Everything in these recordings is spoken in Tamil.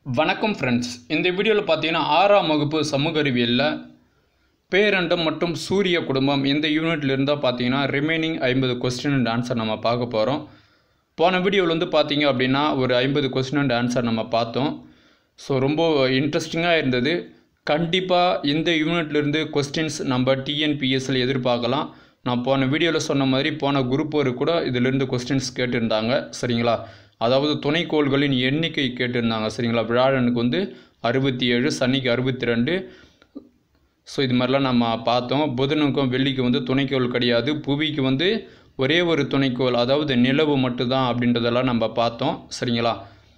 வணக்கம் ஃப்ரெண்ட்ஸ் இந்த வீடியோவில் பார்த்தீங்கன்னா ஆறாம் வகுப்பு சமூக அறிவியலில் பேரண்டம் மற்றும் சூரிய குடும்பம் இந்த யூனிட்ல இருந்தால் பார்த்தீங்கன்னா ரிமைனிங் ஐம்பது கொஸ்டின் அண்ட் ஆன்சர் நம்ம பார்க்க போகிறோம் போன வீடியோவில் வந்து பார்த்தீங்க அப்படின்னா ஒரு ஐம்பது கொஸ்டின் அண்ட் ஆன்சர் நம்ம பார்த்தோம் ஸோ ரொம்ப இன்ட்ரெஸ்டிங்காக இருந்தது கண்டிப்பாக இந்த யூனிட்லேருந்து கொஸ்டின்ஸ் நம்ம டிஎன்பிஎஸ்சில் எதிர்பார்க்கலாம் நான் போன வீடியோவில் சொன்ன மாதிரி போன குரூப் ஒரு கூட இதிலிருந்து கொஸ்டின்ஸ் கேட்டிருந்தாங்க சரிங்களா அதாவது துணைக்கோள்களின் எண்ணிக்கை கேட்டிருந்தாங்க சரிங்களா வியாழனுக்கு வந்து அறுபத்தி ஏழு சனிக்கு அறுபத்தி ரெண்டு ஸோ இது மாதிரிலாம் நம்ம பார்த்தோம் புதனுக்கும் வெள்ளிக்கு வந்து துணைக்கோள் கிடையாது புவிக்கு வந்து ஒரே ஒரு துணைக்கோள் அதாவது நிலவு மட்டும்தான் அப்படின்றதெல்லாம் நம்ம பார்த்தோம் சரிங்களா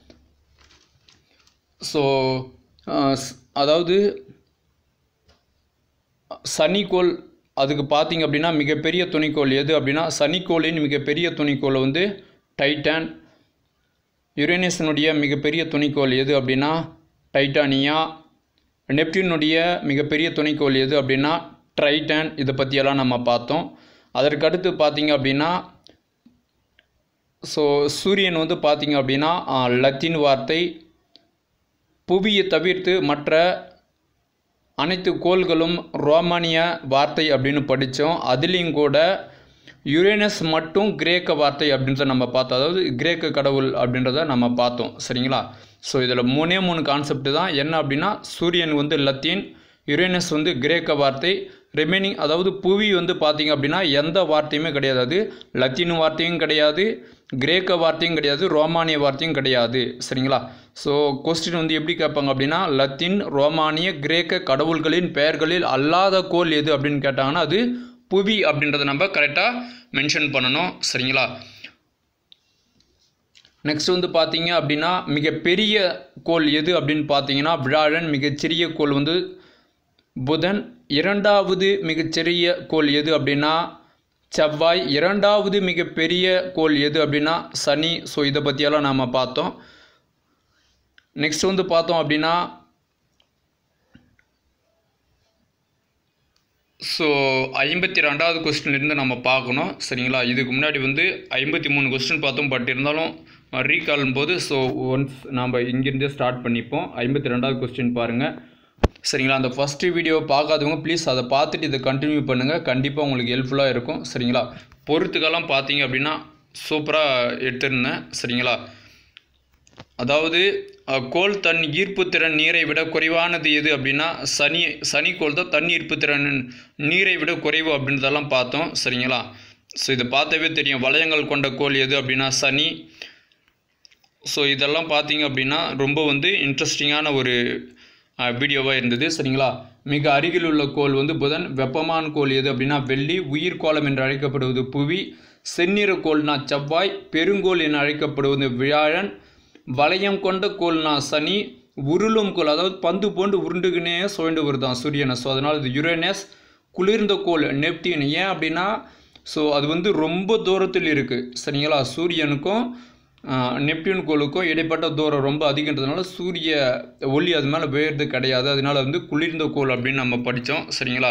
ஸோ அதாவது சனிக்கோள் அதுக்கு பார்த்தீங்க அப்படின்னா மிகப்பெரிய துணைக்கோள் எது அப்படின்னா சனிக்கோளின் மிகப்பெரிய துணைக்கோள் வந்து டைட்டன் யுரேனஸினுடைய மிகப்பெரிய துணைக்கோள் எது அப்படின்னா டைட்டானியா நெப்டினுடைய மிகப்பெரிய துணைக்கோள் எது அப்படின்னா ட்ரைட்டன் இதை பற்றியெல்லாம் நம்ம பார்த்தோம் அதற்கு அடுத்து பார்த்தீங்க அப்படின்னா ஸோ சூரியன் வந்து பார்த்தீங்க அப்படின்னா ஆ, லத்தீன் வார்த்தை புவியை தவிர்த்து மற்ற அனைத்து கோள்களும் ரோமானிய வார்த்தை அப்படின்னு படித்தோம் அதுலேயும் கூட யுரேனஸ் மட்டும் கிரேக்க வார்த்தை அப்படின்றத நம்ம பார்த்தோம் அதாவது கிரேக்க கடவுள் அப்படின்றத நம்ம பார்த்தோம் சரிங்களா ஸோ இதில் மூணே மூணு கான்செப்ட் தான் என்ன அப்படின்னா சூரியன் வந்து லத்தீன் யுரேனஸ் வந்து கிரேக்க வார்த்தை ரிமைனிங் அதாவது புவி வந்து பார்த்தீங்க அப்படின்னா எந்த வார்த்தையுமே கிடையாது அது லத்தீன் வார்த்தையும் கிடையாது கிரேக்க வார்த்தையும் கிடையாது ரோமானிய வார்த்தையும் கிடையாது சரிங்களா ஸோ கொஸ்டின் வந்து எப்படி கேட்பாங்க அப்படின்னா லத்தீன் ரோமானிய கிரேக்க கடவுள்களின் பெயர்களில் அல்லாத கோள் எது அப்படின்னு கேட்டாங்கன்னா அது புவி அப்படின்றத நம்ம கரெக்டாக மென்ஷன் பண்ணணும் சரிங்களா நெக்ஸ்ட் வந்து பார்த்தீங்க அப்படின்னா மிகப்பெரிய கோள் எது அப்படின்னு பார்த்தீங்கன்னா விழாழன் மிகச்சிறிய கோள் வந்து புதன் இரண்டாவது மிகச்சிறிய கோள் எது அப்படின்னா செவ்வாய் இரண்டாவது மிகப்பெரிய கோள் எது அப்படின்னா சனி ஸோ இதை பற்றியெல்லாம் நாம் பார்த்தோம் நெக்ஸ்ட் வந்து பார்த்தோம் அப்படின்னா ஸோ ஐம்பத்தி ரெண்டாவது கொஸ்டின்லேருந்து நம்ம பார்க்கணும் சரிங்களா இதுக்கு முன்னாடி வந்து ஐம்பத்தி மூணு கொஸ்டின் பார்த்தோம் பட் இருந்தாலும் ரீகாலும் போது ஸோ ஒன்ஸ் நாம் இங்கேருந்தே ஸ்டார்ட் பண்ணிப்போம் ஐம்பத்தி ரெண்டாவது கொஸ்டின் பாருங்கள் சரிங்களா அந்த ஃபஸ்ட்டு வீடியோ பார்க்காதவங்க ப்ளீஸ் அதை பார்த்துட்டு இதை கண்டினியூ பண்ணுங்கள் கண்டிப்பாக உங்களுக்கு ஹெல்ப்ஃபுல்லாக இருக்கும் சரிங்களா பொறுத்துக்கெல்லாம் பார்த்தீங்க அப்படின்னா சூப்பராக எடுத்திருந்தேன் சரிங்களா அதாவது அஹ், கோள் தன் ஈர்ப்பு திறன் நீரை விட குறைவானது எது அப்படின்னா சனி சனிக்கோள் தான் தன் ஈர்ப்பு திறன் நீரை விட குறைவு அப்படின்றதெல்லாம் பார்த்தோம் சரிங்களா ஸோ இதை பார்த்தாவே தெரியும் வளையங்கள் கொண்ட கோள் எது அப்படின்னா சனி ஸோ இதெல்லாம் பார்த்தீங்க அப்படின்னா ரொம்ப வந்து இன்ட்ரெஸ்டிங்கான ஒரு வீடியோவாக இருந்தது சரிங்களா மிக அருகில் உள்ள கோள் வந்து புதன் வெப்பமான கோள் எது அப்படின்னா வெள்ளி உயிர்கோளம் என்று அழைக்கப்படுவது புவி செந்நிற கோள்னா செவ்வாய் பெருங்கோள் என அழைக்கப்படுவது வியாழன் வளையம் கொண்ட கோள்னா சனி உருளும் கோள் அதாவது பந்து போன்று உருண்டுகினே சுழண்டு வருதான் சூரியனை ஸோ அதனால் இது யுரேனஸ் குளிர்ந்த கோள் நெப்டின் ஏன் அப்படின்னா ஸோ அது வந்து ரொம்ப தூரத்தில் இருக்குது சரிங்களா சூரியனுக்கும் ஆஹ், நெப்டியூன் கோளுக்கும் இடைப்பட்ட தூரம் ரொம்ப அதிகன்றதுனால சூரிய ஒளி அது மேலே வேறுது கிடையாது அதனால வந்து குளிர்ந்த கோள் அப்படின்னு நம்ம படித்தோம் சரிங்களா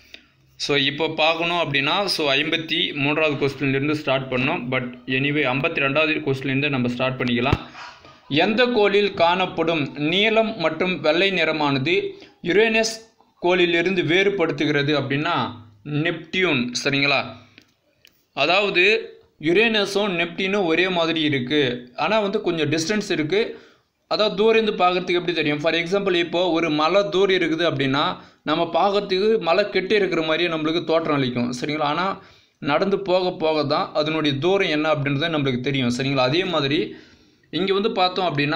ஸோ இப்போ பார்க்கணும் அப்படின்னா ஸோ ஐம்பத்தி மூன்றாவது கொஸ்டின்லேருந்து ஸ்டார்ட் பண்ணோம் பட் எனிவே ஐம்பத்தி ரெண்டாவது கொஸ்டின்லேருந்து நம்ம ஸ்டார்ட் பண்ணிக்கலாம் எந்த கோளில் காணப்படும் நீலம் மற்றும் வெள்ளை நிறமானது யுரேனஸ் கோளிலிருந்து வேறுபடுத்துகிறது அப்படின்னா நெப்டியூன் சரிங்களா அதாவது யுரேனஸும் நெப்டினும் ஒரே மாதிரி இருக்குது ஆனால் வந்து கொஞ்சம் டிஸ்டன்ஸ் இருக்குது அதாவது தூரம் இருந்து பார்க்கறதுக்கு எப்படி தெரியும் ஃபார் எக்ஸாம்பிள் இப்போ ஒரு மலை தூரம் இருக்குது அப்படின்னா நம்ம பார்க்கறதுக்கு மலை கெட்டி இருக்கிற மாதிரியே நம்மளுக்கு தோற்றம் அளிக்கும் சரிங்களா ஆனால் நடந்து போக போக தான் அதனுடைய தூரம் என்ன அப்படின்றது நம்மளுக்கு தெரியும் சரிங்களா அதே மாதிரி இங்கே வந்து பார்த்தோம் அப்படின்னா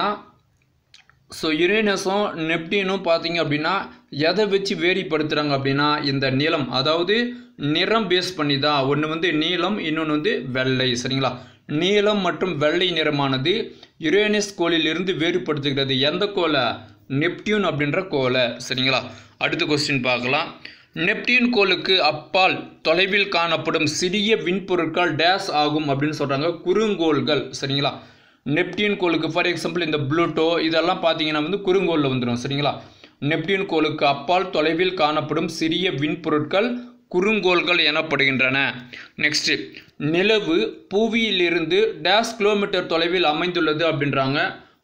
ஸோ யுரேனஸும் நெப்டினும் பார்த்தீங்க அப்படின்னா எதை வச்சு வேறுபடுத்துகிறாங்க அப்படின்னா இந்த நிலம் அதாவது நிறம் பேஸ் பண்ணி தான் ஒன்று வந்து நீலம் இன்னொன்று வந்து வெள்ளை சரிங்களா நீலம் மற்றும் வெள்ளை நிறமானது யுரேனஸ் கோளிலிருந்து வேறுபடுத்துகிறது எந்த கோலை நெப்டியூன் அப்படின்ற கோலை சரிங்களா அடுத்த கொஸ்டின் பார்க்கலாம் நெப்டியூன் கோளுக்கு அப்பால் தொலைவில் காணப்படும் சிறிய விண்பொருட்கள் டேஸ் ஆகும் அப்படின்னு சொல்கிறாங்க குறுங்கோள்கள் சரிங்களா நெப்டியூன் கோளுக்கு ஃபார் எக்ஸாம்பிள் இந்த ப்ளூட்டோ இதெல்லாம் பார்த்தீங்கன்னா வந்து குறுங்கோளில் வந்துடும் சரிங்களா நெப்டியூன் கோளுக்கு அப்பால் தொலைவில் காணப்படும் சிறிய விண்பொருட்கள் குறுங்கோள்கள் எனப்படுகின்றன நெக்ஸ்ட் நிலவு புவியிலிருந்து டேஸ் கிலோமீட்டர் தொலைவில் அமைந்துள்ளது அப்படின்றாங்க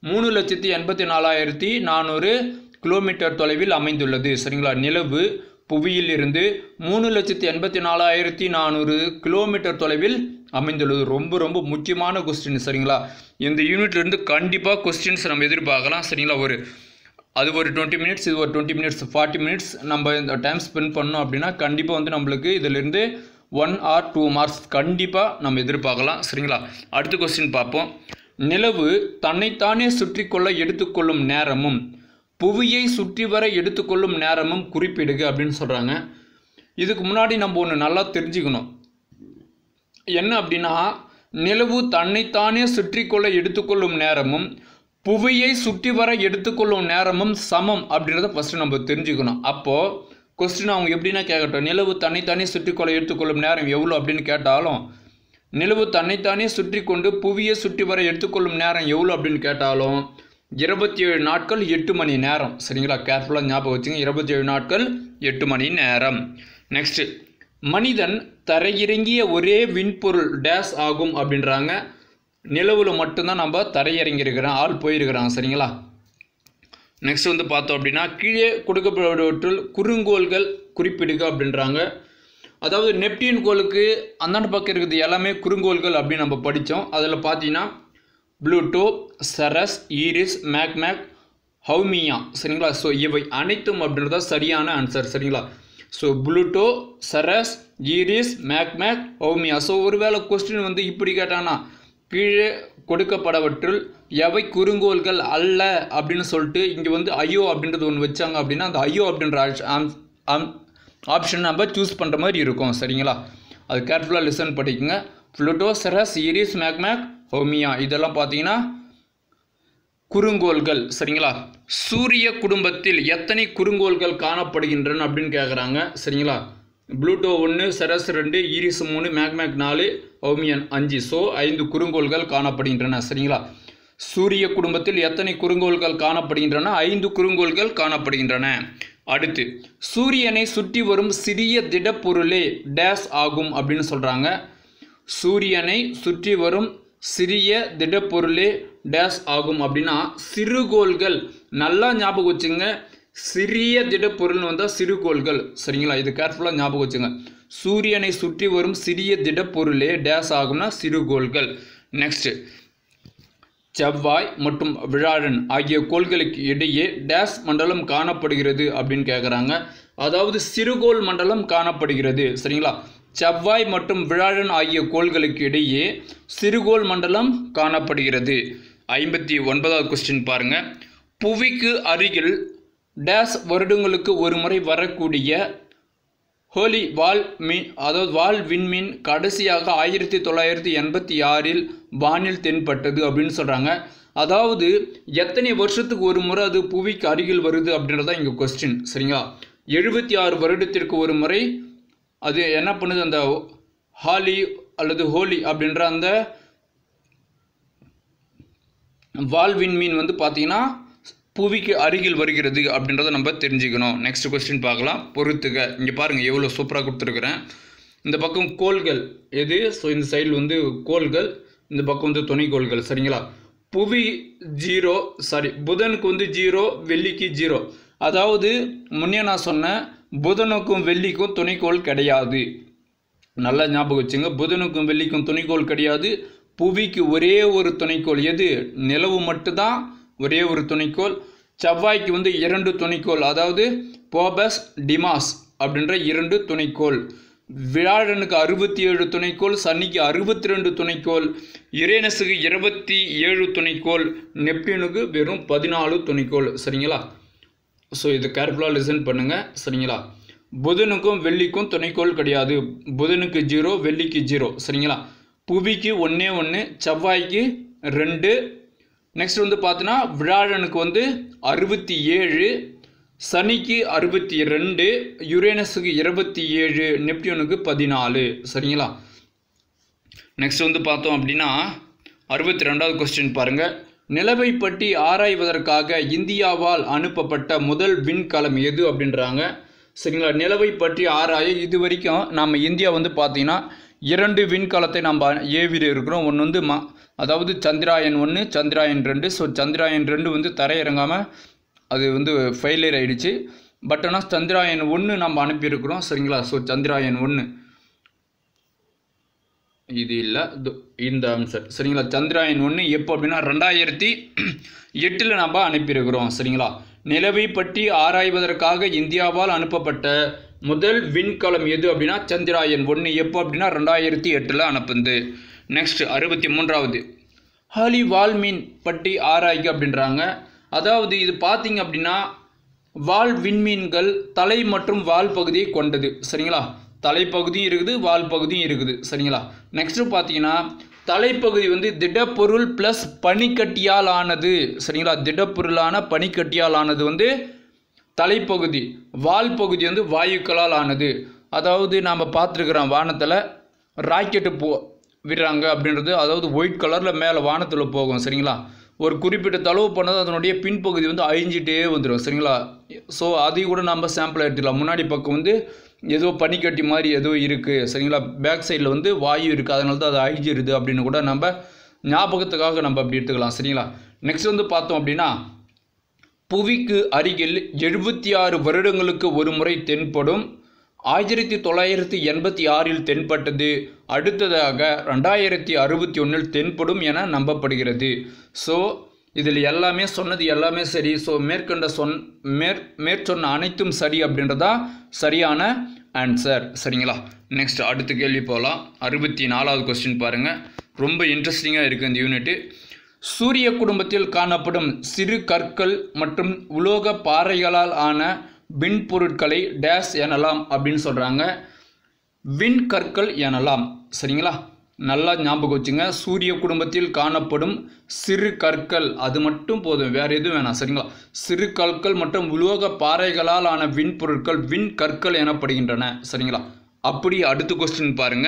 மூணு லட்சத்தி எண்பத்தி நாலாயிரத்தி நானூறு கிலோமீட்டர் தொலைவில் அமைந்துள்ளது சரிங்களா நிலவு புவியில் இருந்து மூணு லட்சத்தி எண்பத்தி நாலாயிரத்தி நானூறு கிலோமீட்டர் தொலைவில் அமைந்துள்ளது ரொம்ப ரொம்ப முக்கியமான கொஸ்டின் சரிங்களா இந்த யூனிட்ல இருந்து கண்டிப்பாக கொஸ்டின்ஸ் நம்ம எதிர்பார்க்கலாம் சரிங்களா ஒரு அது ஒரு டுவெண்ட்டி மினிட்ஸ் இது ஒரு டுவெண்ட்டி மினிட்ஸ் ஃபார்ட்டி மினிட்ஸ் நம்ம இந்த டைம் ஸ்பெண்ட் பண்ணோம் அப்படின்னா கண்டிப்பாக வந்து நம்மளுக்கு இதிலிருந்து ஒன் ஆர் டூ மார்க்ஸ் கண்டிப்பாக நம்ம எதிர்பார்க்கலாம் சரிங்களா அடுத்த கொஸ்டின் பார்ப்போம் நிலவு தன்னைத்தானே சுற்றி கொள்ள எடுத்துக்கொள்ளும் நேரமும் புவியை சுற்றி வர எடுத்துக்கொள்ளும் நேரமும் குறிப்பிடுக அப்படின்னு சொல்கிறாங்க இதுக்கு முன்னாடி நம்ம ஒன்று நல்லா தெரிஞ்சுக்கணும் என்ன அப்படின்னா நிலவு தன்னைத்தானே சுற்றி கொள்ள எடுத்துக்கொள்ளும் நேரமும் புவியை சுற்றி வர எடுத்துக்கொள்ளும் நேரமும் சமம் அப்படின்றத ஃபஸ்ட்டு நம்ம தெரிஞ்சுக்கணும் அப்போது கொஸ்டின் அவங்க எப்படின்னா கேட்கட்டும் நிலவு தன்னைத்தானே சுற்றி கொள்ள எடுத்துக்கொள்ளும் நேரம் எவ்வளோ அப்படின்னு கேட்டாலும் நிலவு தன்னைத்தானே சுற்றி கொண்டு புவியை சுற்றி வர எடுத்துக்கொள்ளும் நேரம் எவ்வளோ அப்படின்னு கேட்டாலும் இருபத்தி ஏழு நாட்கள் எட்டு மணி நேரம் சரிங்களா கேர்ஃபுல்லாக ஞாபகம் வச்சுங்க இருபத்தி ஏழு நாட்கள் எட்டு மணி நேரம் நெக்ஸ்ட்டு மனிதன் தரையிறங்கிய ஒரே விண்பொருள் டேஸ் ஆகும் அப்படின்றாங்க நிலவில் மட்டும்தான் நம்ம தரையிறங்கியிருக்கிறோம் ஆள் போயிருக்கிறாங்க சரிங்களா நெக்ஸ்ட் வந்து பார்த்தோம் அப்படின்னா கீழே கொடுக்கப்பட்டவற்றில் குறுங்கோள்கள் குறிப்பிடுக அப்படின்றாங்க அதாவது நெப்டியூன் கோளுக்கு அந்தாண்ட பக்கம் இருக்குது எல்லாமே குறுங்கோள்கள் அப்படின்னு நம்ம படித்தோம் அதில் பார்த்தீங்கன்னா ப்ளூட்டோ சரஸ் ஈரிஸ் மேக்மேக் ஹவுமியா சரிங்களா ஸோ இவை அனைத்தும் அப்படின்றத சரியான ஆன்சர் சரிங்களா so Pluto Ceres Eris Makemake Haumea so ஒருவேளை கொஸ்டின் வந்து இப்படி கேட்டானா கீழே கொடுக்கப்படவற்றில் எவை குறுங்கோள்கள் அல்ல அப்படின்னு சொல்லிட்டு இங்கே வந்து ஐயோ அப்படின்றது ஒன்று வச்சாங்க அப்படின்னா அந்த ஐயோ அப்படின்ற ஆப்ஷன் நம்ம சூஸ் பண்ணுற மாதிரி இருக்கும் சரிங்களா அது கேர்ஃபுல்லாக லிசன் படிக்குங்க Pluto Ceres Eris Makemake Haumea இதெல்லாம் பார்த்தீங்கன்னா குறுங்கோள்கள் சரிங்களா சூரிய குடும்பத்தில் எத்தனை குறுங்கோள்கள் காணப்படுகின்றன அப்படின்னு கேட்குறாங்க சரிங்களா ப்ளூட்டோ ஒன்று செரஸ் ரெண்டு ஈரிஸ் மூணு மேக்மேக் நாலு ஹோமியன் அஞ்சு ஸோ ஐந்து குறுங்கோள்கள் காணப்படுகின்றன சரிங்களா சூரிய குடும்பத்தில் எத்தனை குறுங்கோள்கள் காணப்படுகின்றன ஐந்து குறுங்கோள்கள் காணப்படுகின்றன அடுத்து சூரியனை சுற்றி வரும் சிறிய திடப்பொருளே டேஸ் ஆகும் அப்படின்னு சொல்கிறாங்க சூரியனை சுற்றி வரும் சிறிய திடப்பொருளே டேஸ் ஆகும் அப்படின்னா சிறுகோள்கள் நல்லா ஞாபகம் வச்சுங்க சிறிய திடப்பொருள்னு வந்தால் சிறுகோள்கள் சரிங்களா இது கேர்ஃபுல்லாக ஞாபகம் வச்சுங்க சூரியனை சுற்றி வரும் சிறிய திடப்பொருளே டேஸ் ஆகும்னா சிறுகோள்கள் நெக்ஸ்ட் செவ்வாய் மற்றும் விழாழன் ஆகிய கோள்களுக்கு இடையே டேஸ் மண்டலம் காணப்படுகிறது அப்படின்னு கேட்குறாங்க அதாவது சிறுகோள் மண்டலம் காணப்படுகிறது சரிங்களா செவ்வாய் மற்றும் விழாழன் ஆகிய கோள்களுக்கு இடையே சிறுகோள் மண்டலம் காணப்படுகிறது ஐம்பத்தி ஒன்பதாவது கொஸ்டின் பாருங்க புவிக்கு அருகில் டேஸ் வருடங்களுக்கு ஒரு முறை வரக்கூடிய ஹோலி வால் மீன் அதாவது வால் விண்மீன் கடைசியாக ஆயிரத்தி தொள்ளாயிரத்தி எண்பத்தி ஆறில் வானில் தென்பட்டது அப்படின்னு சொல்கிறாங்க அதாவது எத்தனை வருஷத்துக்கு ஒரு முறை அது புவிக்கு அருகில் வருது அப்படின்றதான் இங்கே கொஸ்டின் சரிங்களா எழுபத்தி ஆறு வருடத்திற்கு ஒரு முறை அது என்ன பண்ணுது அந்த ஹாலி அல்லது ஹோலி அப்படின்ற அந்த வால் விண்மீன் வந்து பார்த்தீங்கன்னா புவிக்கு அருகில் வருகிறது அப்படின்றத நம்ம தெரிஞ்சுக்கணும் நெக்ஸ்ட் கொஸ்டின் பார்க்கலாம் பொறுத்துக இங்கே பாருங்கள் எவ்வளோ சூப்பராக கொடுத்துருக்குறேன் இந்த பக்கம் கோள்கள் எது ஸோ இந்த சைடில் வந்து கோள்கள் இந்த பக்கம் வந்து துணைக்கோள்கள் சரிங்களா புவி ஜீரோ சாரி புதனுக்கு வந்து ஜீரோ வெள்ளிக்கு ஜீரோ அதாவது முன்னே நான் சொன்னேன் புதனுக்கும் வெள்ளிக்கும் துணைக்கோள் கிடையாது நல்லா ஞாபகம் வச்சுங்க புதனுக்கும் வெள்ளிக்கும் துணைக்கோள் கிடையாது புவிக்கு ஒரே ஒரு துணைக்கோள் எது நிலவு மட்டும்தான் ஒரே ஒரு துணைக்கோள் செவ்வாய்க்கு வந்து இரண்டு துணைக்கோள் அதாவது போபஸ் டிமாஸ் அப்படின்ற இரண்டு துணைக்கோள் வியாழனுக்கு அறுபத்தி ஏழு துணைக்கோள் சனிக்கு அறுபத்தி ரெண்டு துணைக்கோள் யுரேனஸுக்கு இருபத்தி ஏழு துணைக்கோள் நெப்டியூனுக்கு வெறும் பதினாலு துணைக்கோள் சரிங்களா ஸோ இது கேர்ஃபுல்லாக லிசன் பண்ணுங்கள் சரிங்களா புதனுக்கும் வெள்ளிக்கும் துணைக்கோள் கிடையாது புதனுக்கு ஜீரோ வெள்ளிக்கு ஜீரோ சரிங்களா புவிக்கு ஒன்றே ஒன்று செவ்வாய்க்கு ரெண்டு நெக்ஸ்ட் வந்து பார்த்தீங்கன்னா விழாழனுக்கு வந்து அறுபத்தி ஏழு சனிக்கு அறுபத்தி ரெண்டு யுரேனஸுக்கு இருபத்தி ஏழு நெப்டியூனுக்கு பதினாலு சரிங்களா நெக்ஸ்ட் வந்து பார்த்தோம் அப்படின்னா அறுபத்தி ரெண்டாவது கொஸ்டின் பாருங்கள் நிலவை பற்றி ஆராய்வதற்காக இந்தியாவால் அனுப்பப்பட்ட முதல் விண்கலம் எது அப்படின்றாங்க சரிங்களா நிலவை பற்றி ஆராய இது வரைக்கும் நம்ம இந்தியா வந்து பார்த்தீங்கன்னா இரண்டு விண்கலத்தை நம்ம ஏவியில் இருக்கிறோம் ஒன்று வந்து மா அதாவது சந்திராயன் ஒன்று சந்திராயன் ரெண்டு ஸோ சந்திராயன் ரெண்டு வந்து தரையிறங்காமல் அது வந்து ஃபெயிலியர் ஆயிடுச்சு பட் ஆனால் சந்திராயன் ஒன்று நம்ம அனுப்பியிருக்கிறோம் சரிங்களா ஸோ சந்திராயன் ஒன்று இது இல்லை இந்த ஆன்சர் சரிங்களா சந்திராயன் ஒன்று எப்போ அப்படின்னா ரெண்டாயிரத்தி எட்டில் நம்ம அனுப்பியிருக்கிறோம் சரிங்களா நிலவை பற்றி ஆராய்வதற்காக இந்தியாவால் அனுப்பப்பட்ட முதல் விண்கலம் எது அப்படின்னா சந்திராயன் ஒன்று எப்போ அப்படின்னா ரெண்டாயிரத்தி எட்டில் அனுப்புது நெக்ஸ்ட் அறுபத்தி மூன்றாவது ஹாலி வால்மீன் பற்றி ஆராய்க அப்படின்றாங்க அதாவது இது பார்த்தீங்க அப்படின்னா வால் விண்மீன்கள் தலை மற்றும் வால் பகுதியை கொண்டது சரிங்களா தலைப்பகுதியும் இருக்குது வால் பகுதியும் இருக்குது சரிங்களா நெக்ஸ்ட்டு பார்த்தீங்கன்னா தலைப்பகுதி வந்து திடப்பொருள் ப்ளஸ் பனிக்கட்டியால் ஆனது சரிங்களா திடப்பொருளான பனிக்கட்டியால் ஆனது வந்து தலைப்பகுதி வால் பகுதி வந்து வாயுக்களால் ஆனது அதாவது நாம் பார்த்துருக்குறோம் வானத்தில் ராக்கெட்டு போ விடுறாங்க அப்படின்றது அதாவது ஒயிட் கலரில் மேலே வானத்தில் போகும் சரிங்களா ஒரு குறிப்பிட்ட தளவு பண்ணது அதனுடைய பின்பகுதி வந்து அழிஞ்சிட்டே வந்துடும் சரிங்களா ஸோ அதையும் கூட நம்ம சாம்பிள் எடுத்துக்கலாம் முன்னாடி பக்கம் வந்து ஏதோ பனிக்கட்டி மாதிரி ஏதோ இருக்குது சரிங்களா பேக் சைடில் வந்து வாயு இருக்குது அதனால தான் அது அழிஞ்சிருது அப்படின்னு கூட நம்ம ஞாபகத்துக்காக நம்ம அப்படி எடுத்துக்கலாம் சரிங்களா நெக்ஸ்ட் வந்து பார்த்தோம் அப்படின்னா புவிக்கு அருகில் எழுபத்தி ஆறு வருடங்களுக்கு ஒரு முறை தென்படும் ஆயிரத்தி தொள்ளாயிரத்தி எண்பத்தி ஆறில் தென்பட்டது அடுத்ததாக ரெண்டாயிரத்தி அறுபத்தி ஒன்றில் தென்படும் என நம்பப்படுகிறது ஸோ இதில் எல்லாமே சொன்னது எல்லாமே சரி ஸோ மேற்கண்ட சொன் மேற் மேற்சொன்ன அனைத்தும் சரி அப்படின்றதா சரியான ஆன்சர் சரிங்களா நெக்ஸ்ட் அடுத்த கேள்வி போகலாம் அறுபத்தி நாலாவது கொஸ்டின் பாருங்கள் ரொம்ப இன்ட்ரெஸ்டிங்காக இருக்குது இந்த யூனிட்டு சூரிய குடும்பத்தில் காணப்படும் சிறு கற்கள் மற்றும் உலோக பாறைகளால் ஆன விண்பொருட்களை டேஸ் எனலாம் அப்படின்னு சொல்கிறாங்க விண்கற்கள் எனலாம் சரிங்களா நல்லா ஞாபகம் வச்சுங்க சூரிய குடும்பத்தில் காணப்படும் சிறு கற்கள் அது மட்டும் போதும் வேற எதுவும் வேணாம் சரிங்களா சிறு கற்கள் மற்றும் உலோக பாறைகளால் ஆன விண்பொருட்கள் விண்கற்கள் எனப்படுகின்றன சரிங்களா அப்படி அடுத்த கொஸ்டின் பாருங்க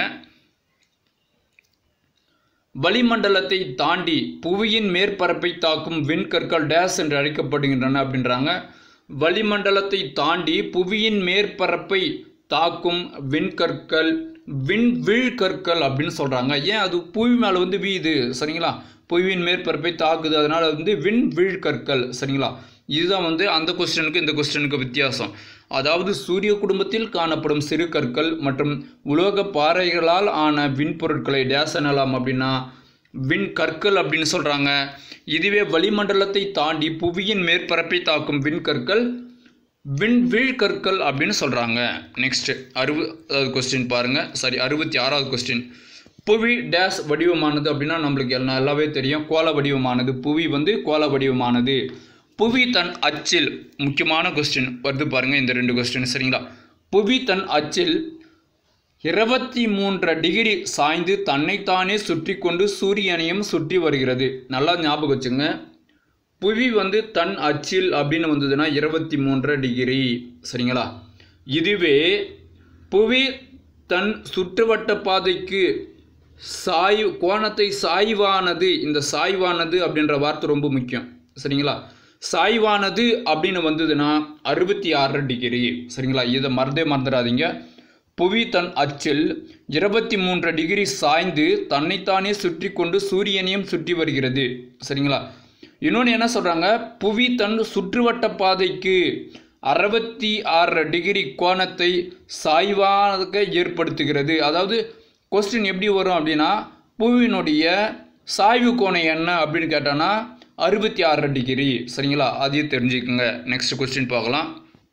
வளிமண்டலத்தை தாண்டி புவியின் மேற்பரப்பை தாக்கும் விண்கற்கள் டேஸ் என்று அழைக்கப்படுகின்றன அப்படின்றாங்க வளிமண்டலத்தை தாண்டி புவியின் மேற்பரப்பை தாக்கும் விண்கற்கள் விண்வீழ் கற்கள் அப்படின்னு சொல்கிறாங்க ஏன் அது புவி மேலே வந்து வீயுது சரிங்களா புவியின் மேற்பரப்பை தாக்குது அதனால் வந்து விண்வீழ் கற்கள் சரிங்களா இதுதான் வந்து அந்த கொஸ்டினுக்கு இந்த கொஸ்டினுக்கு வித்தியாசம் அதாவது சூரிய குடும்பத்தில் காணப்படும் சிறு கற்கள் மற்றும் உலோக பாறைகளால் ஆன விண்பொருட்களை டேஸ் எனலாம் அப்படின்னா விண் கற்கள் அப்படின்னு சொல்கிறாங்க இதுவே வளிமண்டலத்தை தாண்டி புவியின் மேற்பரப்பை தாக்கும் விண்கற்கள் விண்வீழ் கற்கள் அப்படின்னு சொல்கிறாங்க நெக்ஸ்ட் அறுபதாவது கொஸ்டின் பாருங்கள் சாரி அறுபத்தி ஆறாவது கொஸ்டின் புவி டேஸ் வடிவமானது அப்படின்னா நம்மளுக்கு எல்லாம் நல்லாவே தெரியும் கோல வடிவமானது புவி வந்து கோல வடிவமானது புவி தன் அச்சில் முக்கியமான கொஸ்டின் வருது பாருங்கள் இந்த ரெண்டு கொஸ்டின் சரிங்களா புவி தன் அச்சில் இருபத்தி மூன்று டிகிரி சாய்ந்து தன்னைத்தானே சுற்றி கொண்டு சூரியனையும் சுற்றி வருகிறது நல்லா ஞாபகம் வச்சுங்க புவி வந்து தன் அச்சில் அப்படின்னு வந்ததுன்னா இருபத்தி மூன்று டிகிரி சரிங்களா இதுவே புவி தன் சுற்றுவட்ட பாதைக்கு சாய்வு கோணத்தை சாய்வானது இந்த சாய்வானது அப்படின்ற வார்த்தை ரொம்ப முக்கியம் சரிங்களா சாய்வானது அப்படின்னு வந்ததுன்னா அறுபத்தி ஆறு டிகிரி சரிங்களா இதை மறந்தே மறந்துடாதீங்க புவி தன் அச்சில் இருபத்தி மூன்று டிகிரி சாய்ந்து தன்னைத்தானே சுற்றி கொண்டு சூரியனையும் சுற்றி வருகிறது சரிங்களா இன்னொன்று என்ன சொல்கிறாங்க புவி தன் சுற்றுவட்ட பாதைக்கு அறுபத்தி ஆறு டிகிரி கோணத்தை சாய்வாக ஏற்படுத்துகிறது அதாவது கொஸ்டின் எப்படி வரும் அப்படின்னா புவியினுடைய சாய்வு கோணம் என்ன அப்படின்னு கேட்டோன்னா அறுபத்தி ஆறு டிகிரி சரிங்களா அதையும் தெரிஞ்சுக்கோங்க நெக்ஸ்ட் கொஸ்டின் பார்க்கலாம்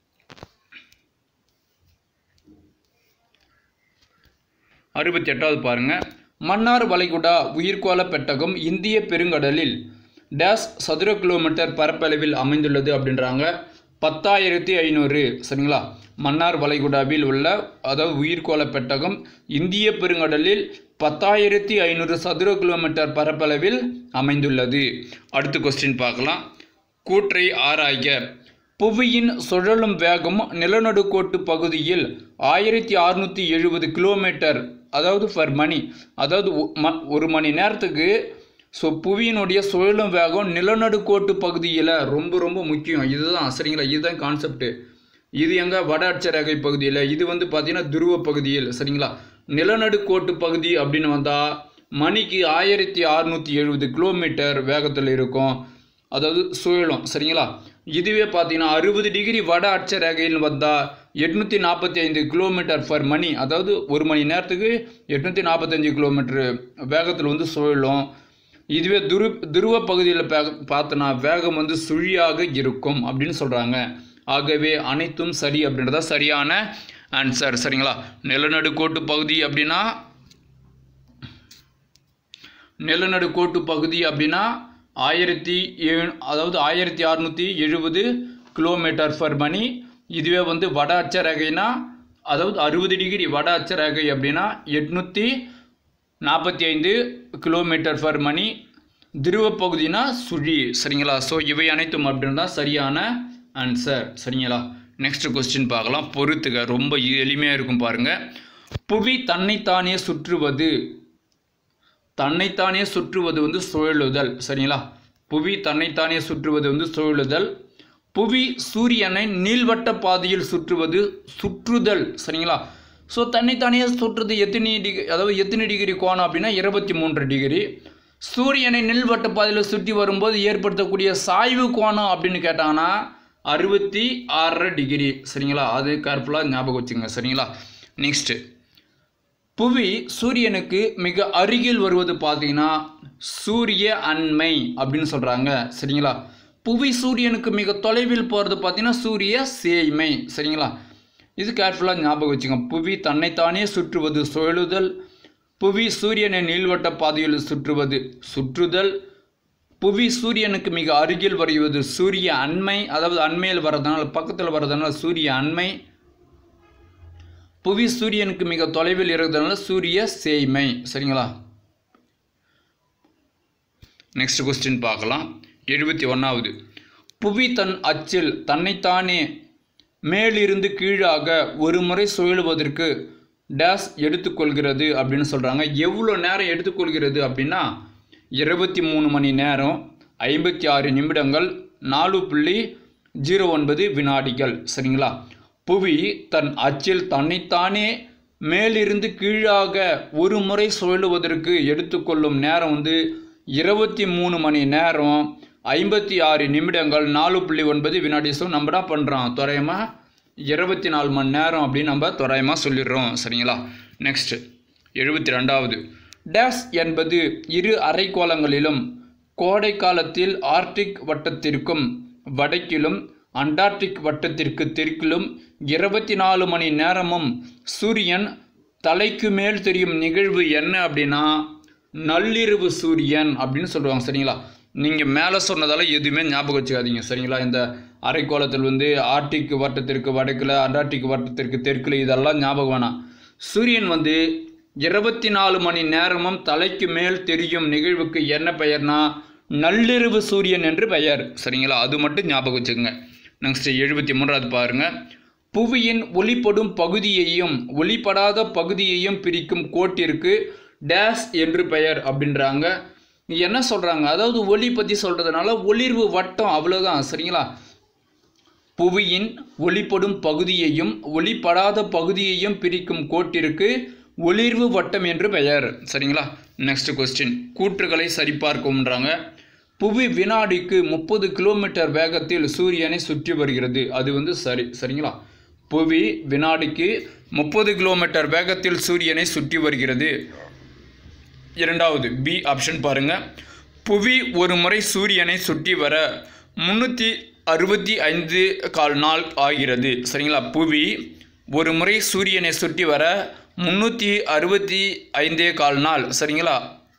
அறுபத்தி எட்டாவது பாருங்க மன்னார் வளைகுடா உயிர்கோள பெட்டகம் இந்திய பெருங்கடலில் டேஸ் சதுர கிலோமீட்டர் பரப்பளவில் அமைந்துள்ளது அப்படின்றாங்க பத்தாயிரத்தி ஐநூறு சரிங்களா மன்னார் வளைகுடாவில் உள்ள அதாவது உயிர்கோள பெட்டகம் இந்திய பெருங்கடலில் பத்தாயிரத்தி ஐநூறு சதுர கிலோமீட்டர் பரப்பளவில் அமைந்துள்ளது அடுத்த கொஸ்டின் பார்க்கலாம் கூற்றை ஆராய்க புவியின் சுழலும் வேகம் நிலநடுக்கோட்டு பகுதியில் ஆயிரத்தி அறுநூற்றி எழுபது கிலோமீட்டர் அதாவது ஃபர் மணி அதாவது ஒ- ம- ஒரு மணி நேரத்துக்கு ஸோ புவியினுடைய சுழலும் வேகம் நிலநடுக்கோட்டு பகுதியில் ரொம்ப ரொம்ப முக்கியம் இதுதான் சரிங்களா இதுதான் கான்செப்ட் இது எங்க வட அட்சரேகை பகுதியில் இது வந்து பார்த்தீங்கன்னா துருவ பகுதியில் சரிங்களா நிலநடுக்கோட்டு பகுதி அப்படின்னு வந்தால் மணிக்கு ஆயிரத்தி அறுநூற்றி எழுபது கிலோமீட்டர் வேகத்தில் இருக்கும் அதாவது சுழலும் சரிங்களா இதுவே பார்த்தீங்கன்னா அறுபது டிகிரி வட அட்ச ரேகையில் வந்தால் எட்நூற்றி நாற்பத்தி ஐந்து கிலோமீட்டர் பர் மணி அதாவது ஒரு மணி நேரத்துக்கு எட்நூற்றி நாற்பத்தஞ்சு கிலோமீட்டர் வேகத்தில் வந்து சுழலும் இதுவே துரு துருவ பகுதியில் பார்த்தோன்னா வேகம் வந்து சுழியாக இருக்கும் அப்படின்னு சொல்கிறாங்க ஆகவே அனைத்தும் சரி அப்படின்றதா சரியான ஆன்சர் சரிங்களா நிலநடுக்கோட்டு பகுதி அப்படின்னா நிலநடுக்கோட்டு பகுதி அப்படின்னா ஆயிரத்தி ஏழு அதாவது ஆயிரத்தி அறநூற்றி எழுபது கிலோமீட்டர் பர் மணி இதுவே வந்து வட அச்சரேகைனா அதாவது அறுபது டிகிரி வட அச்சரேகை அப்படின்னா எட்நூற்றி நாற்பத்தி ஐந்து கிலோமீட்டர் பர் மணி துருவ பகுதினா சுழி சரிங்களா ஸோ இவை அனைத்தும் அப்படின்னு தான் சரியான ஆன்சர் சரிங்களா நெக்ஸ்ட் கொஸ்டின் பார்க்கலாம் பொறுத்துக ரொம்ப எளிமையாக இருக்கும் பாருங்கள் புவி தன்னைத்தானே சுற்றுவது தன்னைத்தானே சுற்றுவது வந்து சுழலுதல் சரிங்களா புவி தன்னைத்தானே சுற்றுவது வந்து சுழலுதல் புவி சூரியனை நீள்வட்ட பாதையில் சுற்றுவது சுற்றுதல் சரிங்களா ஸோ தன்னைத்தானே சுற்றுறது எத்தனை டிகிரி அதாவது எத்தனை டிகிரி கோணம் அப்படின்னா இருபத்தி மூன்று டிகிரி சூரியனை நீள்வட்ட பாதையில் சுற்றி வரும்போது ஏற்படுத்தக்கூடிய சாய்வு கோணம் அப்படின்னு கேட்டாங்கன்னா அறுபத்தி ஆறரை டிகிரி சரிங்களா அது கேர்ஃபுல்லாக ஞாபகம் வச்சுங்க சரிங்களா நெக்ஸ்ட்டு புவி சூரியனுக்கு மிக அருகில் வருவது பார்த்தீங்கன்னா சூரிய அண்மை அப்படின்னு சொல்கிறாங்க சரிங்களா புவி சூரியனுக்கு மிக தொலைவில் போகிறது பார்த்தீங்கன்னா சூரிய சேய்மை சரிங்களா இது கேர்ஃபுல்லாக ஞாபகம் வச்சுங்க புவி தன்னைத்தானே சுற்றுவது சுழலுதல் புவி சூரியனை நீள்வட்ட பாதையில் சுற்றுவது சுற்றுதல் புவி சூரியனுக்கு மிக அருகில் வருவது சூரிய அண்மை அதாவது அண்மையில் வர்றதுனால பக்கத்தில் வர்றதுனால சூரிய அண்மை புவி சூரியனுக்கு மிக தொலைவில் இருக்கிறதுனால சூரிய சேய்மை சரிங்களா நெக்ஸ்ட் கொஸ்டின் பார்க்கலாம் எழுபத்தி ஒன்றாவது புவி தன் அச்சில் தன்னைத்தானே மேலிருந்து கீழாக ஒரு முறை சுழலுவதற்கு டேஸ் எடுத்துக்கொள்கிறது அப்படின்னு சொல்கிறாங்க எவ்வளோ நேரம் எடுத்துக்கொள்கிறது அப்படின்னா இருபத்தி மூணு மணி நேரம் ஐம்பத்தி ஆறு நிமிடங்கள் நாலு புள்ளி ஜீரோ ஒன்பது வினாடிகள் சரிங்களா புவி தன் அச்சில் தன்னைத்தானே மேலிருந்து கீழாக ஒரு முறை சுழலுவதற்கு எடுத்துக்கொள்ளும் நேரம் வந்து இருபத்தி மூணு மணி நேரம் ஐம்பத்தி ஆறு நிமிடங்கள் நாலு புள்ளி ஒன்பது வினாடி ஸோ நம்ம என்ன பண்ணுறோம் துறையமாக இருபத்தி நாலு மணி நேரம் அப்படின்னு நம்ம துறையமாக சொல்லிடுறோம் சரிங்களா நெக்ஸ்ட் எழுபத்தி ரெண்டாவது டேஸ் என்பது இரு அரைக்கோளங்களிலும் கோடை காலத்தில் ஆர்டிக் வட்டத்திற்கும் வடக்கிலும் அண்டார்டிக் வட்டத்திற்கு தெற்கிலும் இருபத்தி நாலு மணி நேரமும் சூரியன் தலைக்கு மேல் தெரியும் நிகழ்வு என்ன அப்படின்னா நள்ளிரவு சூரியன் அப்படின்னு சொல்லுவாங்க சரிங்களா நீங்கள் மேலே சொன்னதால எதுவுமே ஞாபகம் வச்சுக்காதீங்க சரிங்களா இந்த அரைக்கோளத்தில் வந்து ஆர்டிக் வட்டத்திற்கு வடக்கில் அண்டார்டிக் வட்டத்திற்கு தெற்கில் இதெல்லாம் ஞாபகம் வேணாம் சூரியன் வந்து இருபத்தி நாலு மணி நேரமும் தலைக்கு மேல் தெரியும் நிகழ்வுக்கு என்ன பெயர்னா நள்ளிரவு சூரியன் என்று பெயர் சரிங்களா அது மட்டும் ஞாபகம் வச்சுக்கோங்க நெக்ஸ்ட் எழுபத்தி மூன்றாவது பாருங்க புவியின் ஒளிப்படும் பகுதியையும் ஒளிப்படாத பகுதியையும் பிரிக்கும் கோட்டிற்கு டேஸ் என்று பெயர் அப்படின்றாங்க என்ன சொல்கிறாங்க அதாவது ஒளி பற்றி சொல்கிறதுனால ஒளிர்வு வட்டம் அவ்வளோதான் சரிங்களா புவியின் ஒளிப்படும் பகுதியையும் ஒளிப்படாத பகுதியையும் பிரிக்கும் கோட்டிற்கு ஒளிர்வு வட்டம் என்று பெயர் சரிங்களா நெக்ஸ்ட் கொஸ்டின் கூற்றுகளை சரிபார்க்கும்ன்றாங்க புவி வினாடிக்கு முப்பது கிலோமீட்டர் வேகத்தில் சூரியனை சுற்றி வருகிறது அது வந்து சரி சரிங்களா புவி வினாடிக்கு முப்பது கிலோமீட்டர் வேகத்தில் சூரியனை சுற்றி வருகிறது இரண்டாவது பி ஆப்ஷன் பாருங்க புவி ஒரு முறை சூரியனை சுற்றி வர முந்நூற்றி அறுபத்தி ஐந்து கால் நாள் ஆகிறது சரிங்களா புவி ஒரு முறை சூரியனை சுற்றி வர முந்நூற்றி அறுபத்தி ஐந்தே கால் நாள் சரிங்களா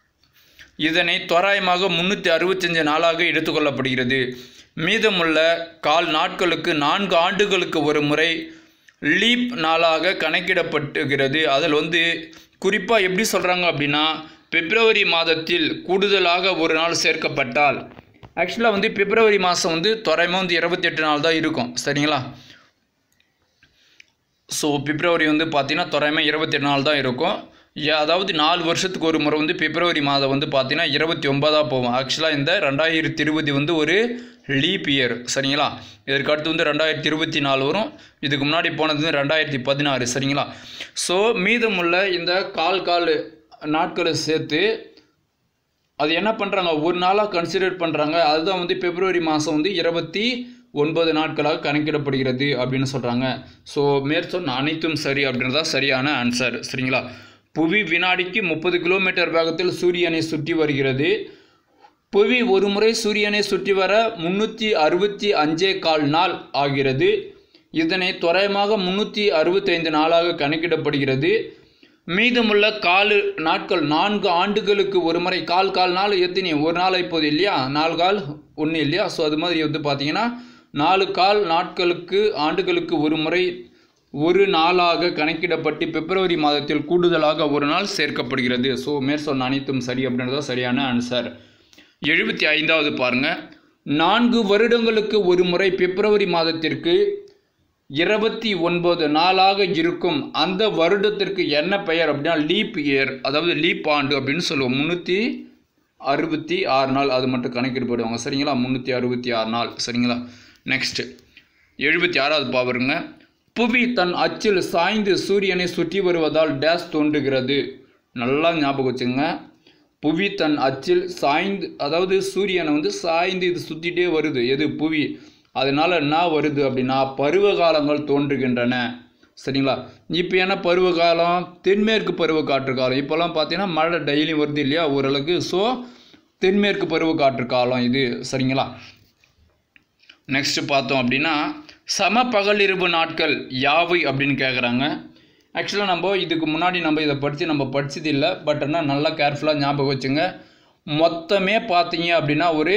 இதனை தோராயமாக முந்நூற்றி அறுபத்தஞ்சு நாளாக எடுத்துக்கொள்ளப்படுகிறது மீதமுள்ள கால் நாட்களுக்கு நான்கு ஆண்டுகளுக்கு ஒரு முறை லீப் நாளாக கணக்கிடப்பட்டுகிறது அதில் வந்து குறிப்பாக எப்படி சொல்கிறாங்க அப்படின்னா பிப்ரவரி மாதத்தில் கூடுதலாக ஒரு நாள் சேர்க்கப்பட்டால் ஆக்சுவலாக வந்து பிப்ரவரி மாதம் வந்து தோராயமாக வந்து இருபத்தெட்டு நாள் தான் இருக்கும் சரிங்களா ஸோ பிப்ரவரி வந்து பார்த்தீங்கன்னா தோராயமாக இருபத்தெட்டு நாள் தான் இருக்கும் யா- அதாவது நாலு வருஷத்துக்கு ஒரு முறை வந்து பிப்ரவரி மாதம் வந்து பார்த்தீங்கன்னா இருபத்தி ஒன்பதாக போகும் ஆக்சுவலாக இந்த ரெண்டாயிரத்தி இருபது வந்து ஒரு லீப் இயர் சரிங்களா இதற்கு அடுத்து வந்து ரெண்டாயிரத்தி இருபத்தி நாலு வரும் இதுக்கு முன்னாடி போனது வந்து ரெண்டாயிரத்தி பதினாறு சரிங்களா ஸோ மீதமுள்ள இந்த கால் கால் நாட்களை சேர்த்து அது என்ன பண்ணுறாங்க ஒரு நாளாக கன்சிடர் பண்ணுறாங்க அதுதான் வந்து பிப்ரவரி மாதம் வந்து இருபத்தி ஒன்பது நாட்களாக கணக்கிடப்படுகிறது அப்படின்னு சொல்கிறாங்க ஸோ மேற்சொன்ன அனைத்தும் சரி அப்படின்றதா சரியான ஆன்சர் சரிங்களா புவி வினாடிக்கு முப்பது கிலோமீட்டர் வேகத்தில் சூரியனை சுற்றி வருகிறது புவி ஒரு முறை சூரியனை சுற்றி வர முன்னூற்றி அறுபத்தி அஞ்சே கால் நாள் ஆகிறது இதனை தோராயமாக முன்னூற்றி அறுபத்தைந்து நாளாக கணக்கிடப்படுகிறது மீதமுள்ள காலு நாட்கள் நான்கு ஆண்டுகளுக்கு ஒரு முறை கால் கால் நாள் எத்தனை ஒரு நாள் இப்போது இல்லையா நாலு கால் ஒன்று இல்லையா ஸோ அது மாதிரி வந்து பார்த்தீங்கன்னா நாலு கால் நாட்களுக்கு ஆண்டுகளுக்கு ஒரு முறை ஒரு நாளாக கணக்கிடப்பட்டு பிப்ரவரி மாதத்தில் கூடுதலாக ஒரு நாள் சேர்க்கப்படுகிறது ஸோ மேற்சொன்ன அனைத்தும் சரி அப்படின்றத சரியான ஆன்சர் எழுபத்தி ஐந்தாவது பாருங்க நான்கு வருடங்களுக்கு ஒரு முறை பிப்ரவரி மாதத்திற்கு இருபத்தி ஒன்பது நாளாக இருக்கும் அந்த வருடத்திற்கு என்ன பெயர் அப்படின்னா லீப் இயர் அதாவது லீப் ஆண்டு அப்படின்னு சொல்லுவோம் முந்நூற்றி அறுபத்தி ஆறு நாள் அது மட்டும் கணக்கிட்டு போடுவாங்க சரிங்களா முந்நூற்றி அறுபத்தி ஆறு நாள் சரிங்களா நெக்ஸ்ட் எழுபத்தி ஆறாவது பாருங்க புவி தன் அச்சில் சாய்ந்து சூரியனை சுற்றி வருவதால் டேஸ் தோன்றுகிறது நல்லா ஞாபகம் வச்சுங்க புவி தன் அச்சில் சாய்ந்து அதாவது சூரியனை வந்து சாய்ந்து இது சுற்றிட்டே வருது எது புவி அதனால என்ன வருது அப்படின்னா பருவ காலங்கள் தோன்றுகின்றன சரிங்களா இப்போ என்ன பருவ காலம் தென்மேற்கு பருவ காற்று காலம் இப்போல்லாம் பார்த்தீங்கன்னா மழை டெய்லி வருது இல்லையா ஓரளவுக்கு ஸோ தென்மேற்கு பருவ காற்று காலம் இது சரிங்களா நெக்ஸ்ட் பார்த்தோம் அப்படின்னா சம பகலிரவு நாட்கள் யாவை அப்படின்னு கேட்குறாங்க ஆக்சுவலாக நம்ம இதுக்கு முன்னாடி நம்ம இதை படித்து நம்ம படிச்சது இல்லை பட் ஆனால் நல்லா கேர்ஃபுல்லாக ஞாபகம் வச்சுங்க மொத்தமே பார்த்தீங்க அப்படின்னா ஒரு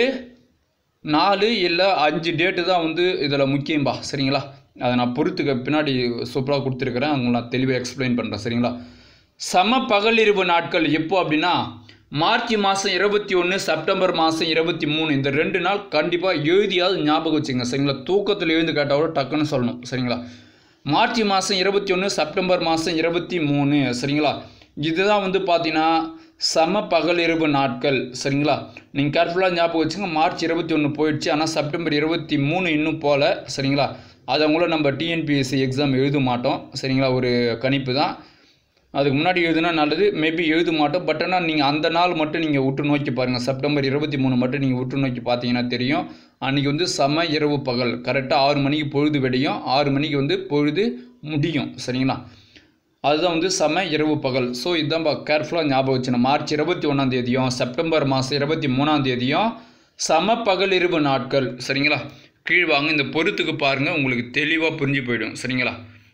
நாலு இல்லை அஞ்சு டேட்டு தான் வந்து இதில் முக்கியம்பா சரிங்களா அதை நான் பொறுத்துக்க பின்னாடி சூப்பராக கொடுத்துருக்குறேன் அவங்க நான் தெளிவாக எக்ஸ்பிளைன் பண்ணுறேன் சரிங்களா சம பகலிரவு நாட்கள் எப்போ அப்படின்னா மார்ச் மாதம் இருபத்தி ஒன்று செப்டம்பர் மாதம் இருபத்தி மூணு இந்த ரெண்டு நாள் கண்டிப்பாக எழுதியாவது ஞாபகம் வச்சுங்க சரிங்களா தூக்கத்தில் எழுந்து கேட்டால் கூட டக்குன்னு சொல்லணும் சரிங்களா மார்ச் மாதம் இருபத்தி ஒன்று செப்டம்பர் மாதம் இருபத்தி மூணு சரிங்களா இதுதான் வந்து பார்த்தீங்கன்னா சம பகலிரவு நாட்கள் சரிங்களா நீங்கள் கேர்ஃபுல்லாக ஞாபகம் வச்சுங்க மார்ச் இருபத்தி ஒன்று போயிடுச்சு ஆனால் செப்டம்பர் இருபத்தி மூணு இன்னும் போகல சரிங்களா அதை கூட நம்ம டிஎன்பிஎஸ்சி எக்ஸாம் எழுத மாட்டோம் சரிங்களா ஒரு கணிப்பு தான் அதுக்கு முன்னாடி எழுதுனா நல்லது மேபி எழுத மாட்டோம் பட் ஆனால் நீங்கள் அந்த நாள் மட்டும் நீங்கள் உற்று நோக்கி பாருங்கள் செப்டம்பர் இருபத்தி மூணு மட்டும் நீங்கள் உற்று நோக்கி பார்த்தீங்கன்னா தெரியும் அன்றைக்கி வந்து சம இரவு பகல் கரெக்டாக ஆறு மணிக்கு பொழுது வெடியும் ஆறு மணிக்கு வந்து பொழுது முடியும் சரிங்களா அதுதான் வந்து சம இரவு பகல் ஸோ இதுதான் கேர்ஃபுல்லாக ஞாபகம் வச்சுக்கணும் மார்ச் இருபத்தி ஒன்றாம் தேதியும் செப்டம்பர் மாதம் இருபத்தி மூணாம் தேதியும் சம பகல் இரவு நாட்கள் சரிங்களா கீழ் வாங்க இந்த பொறுத்துக்கு பாருங்கள் உங்களுக்கு தெளிவாக புரிஞ்சு போயிடும் சரிங்களா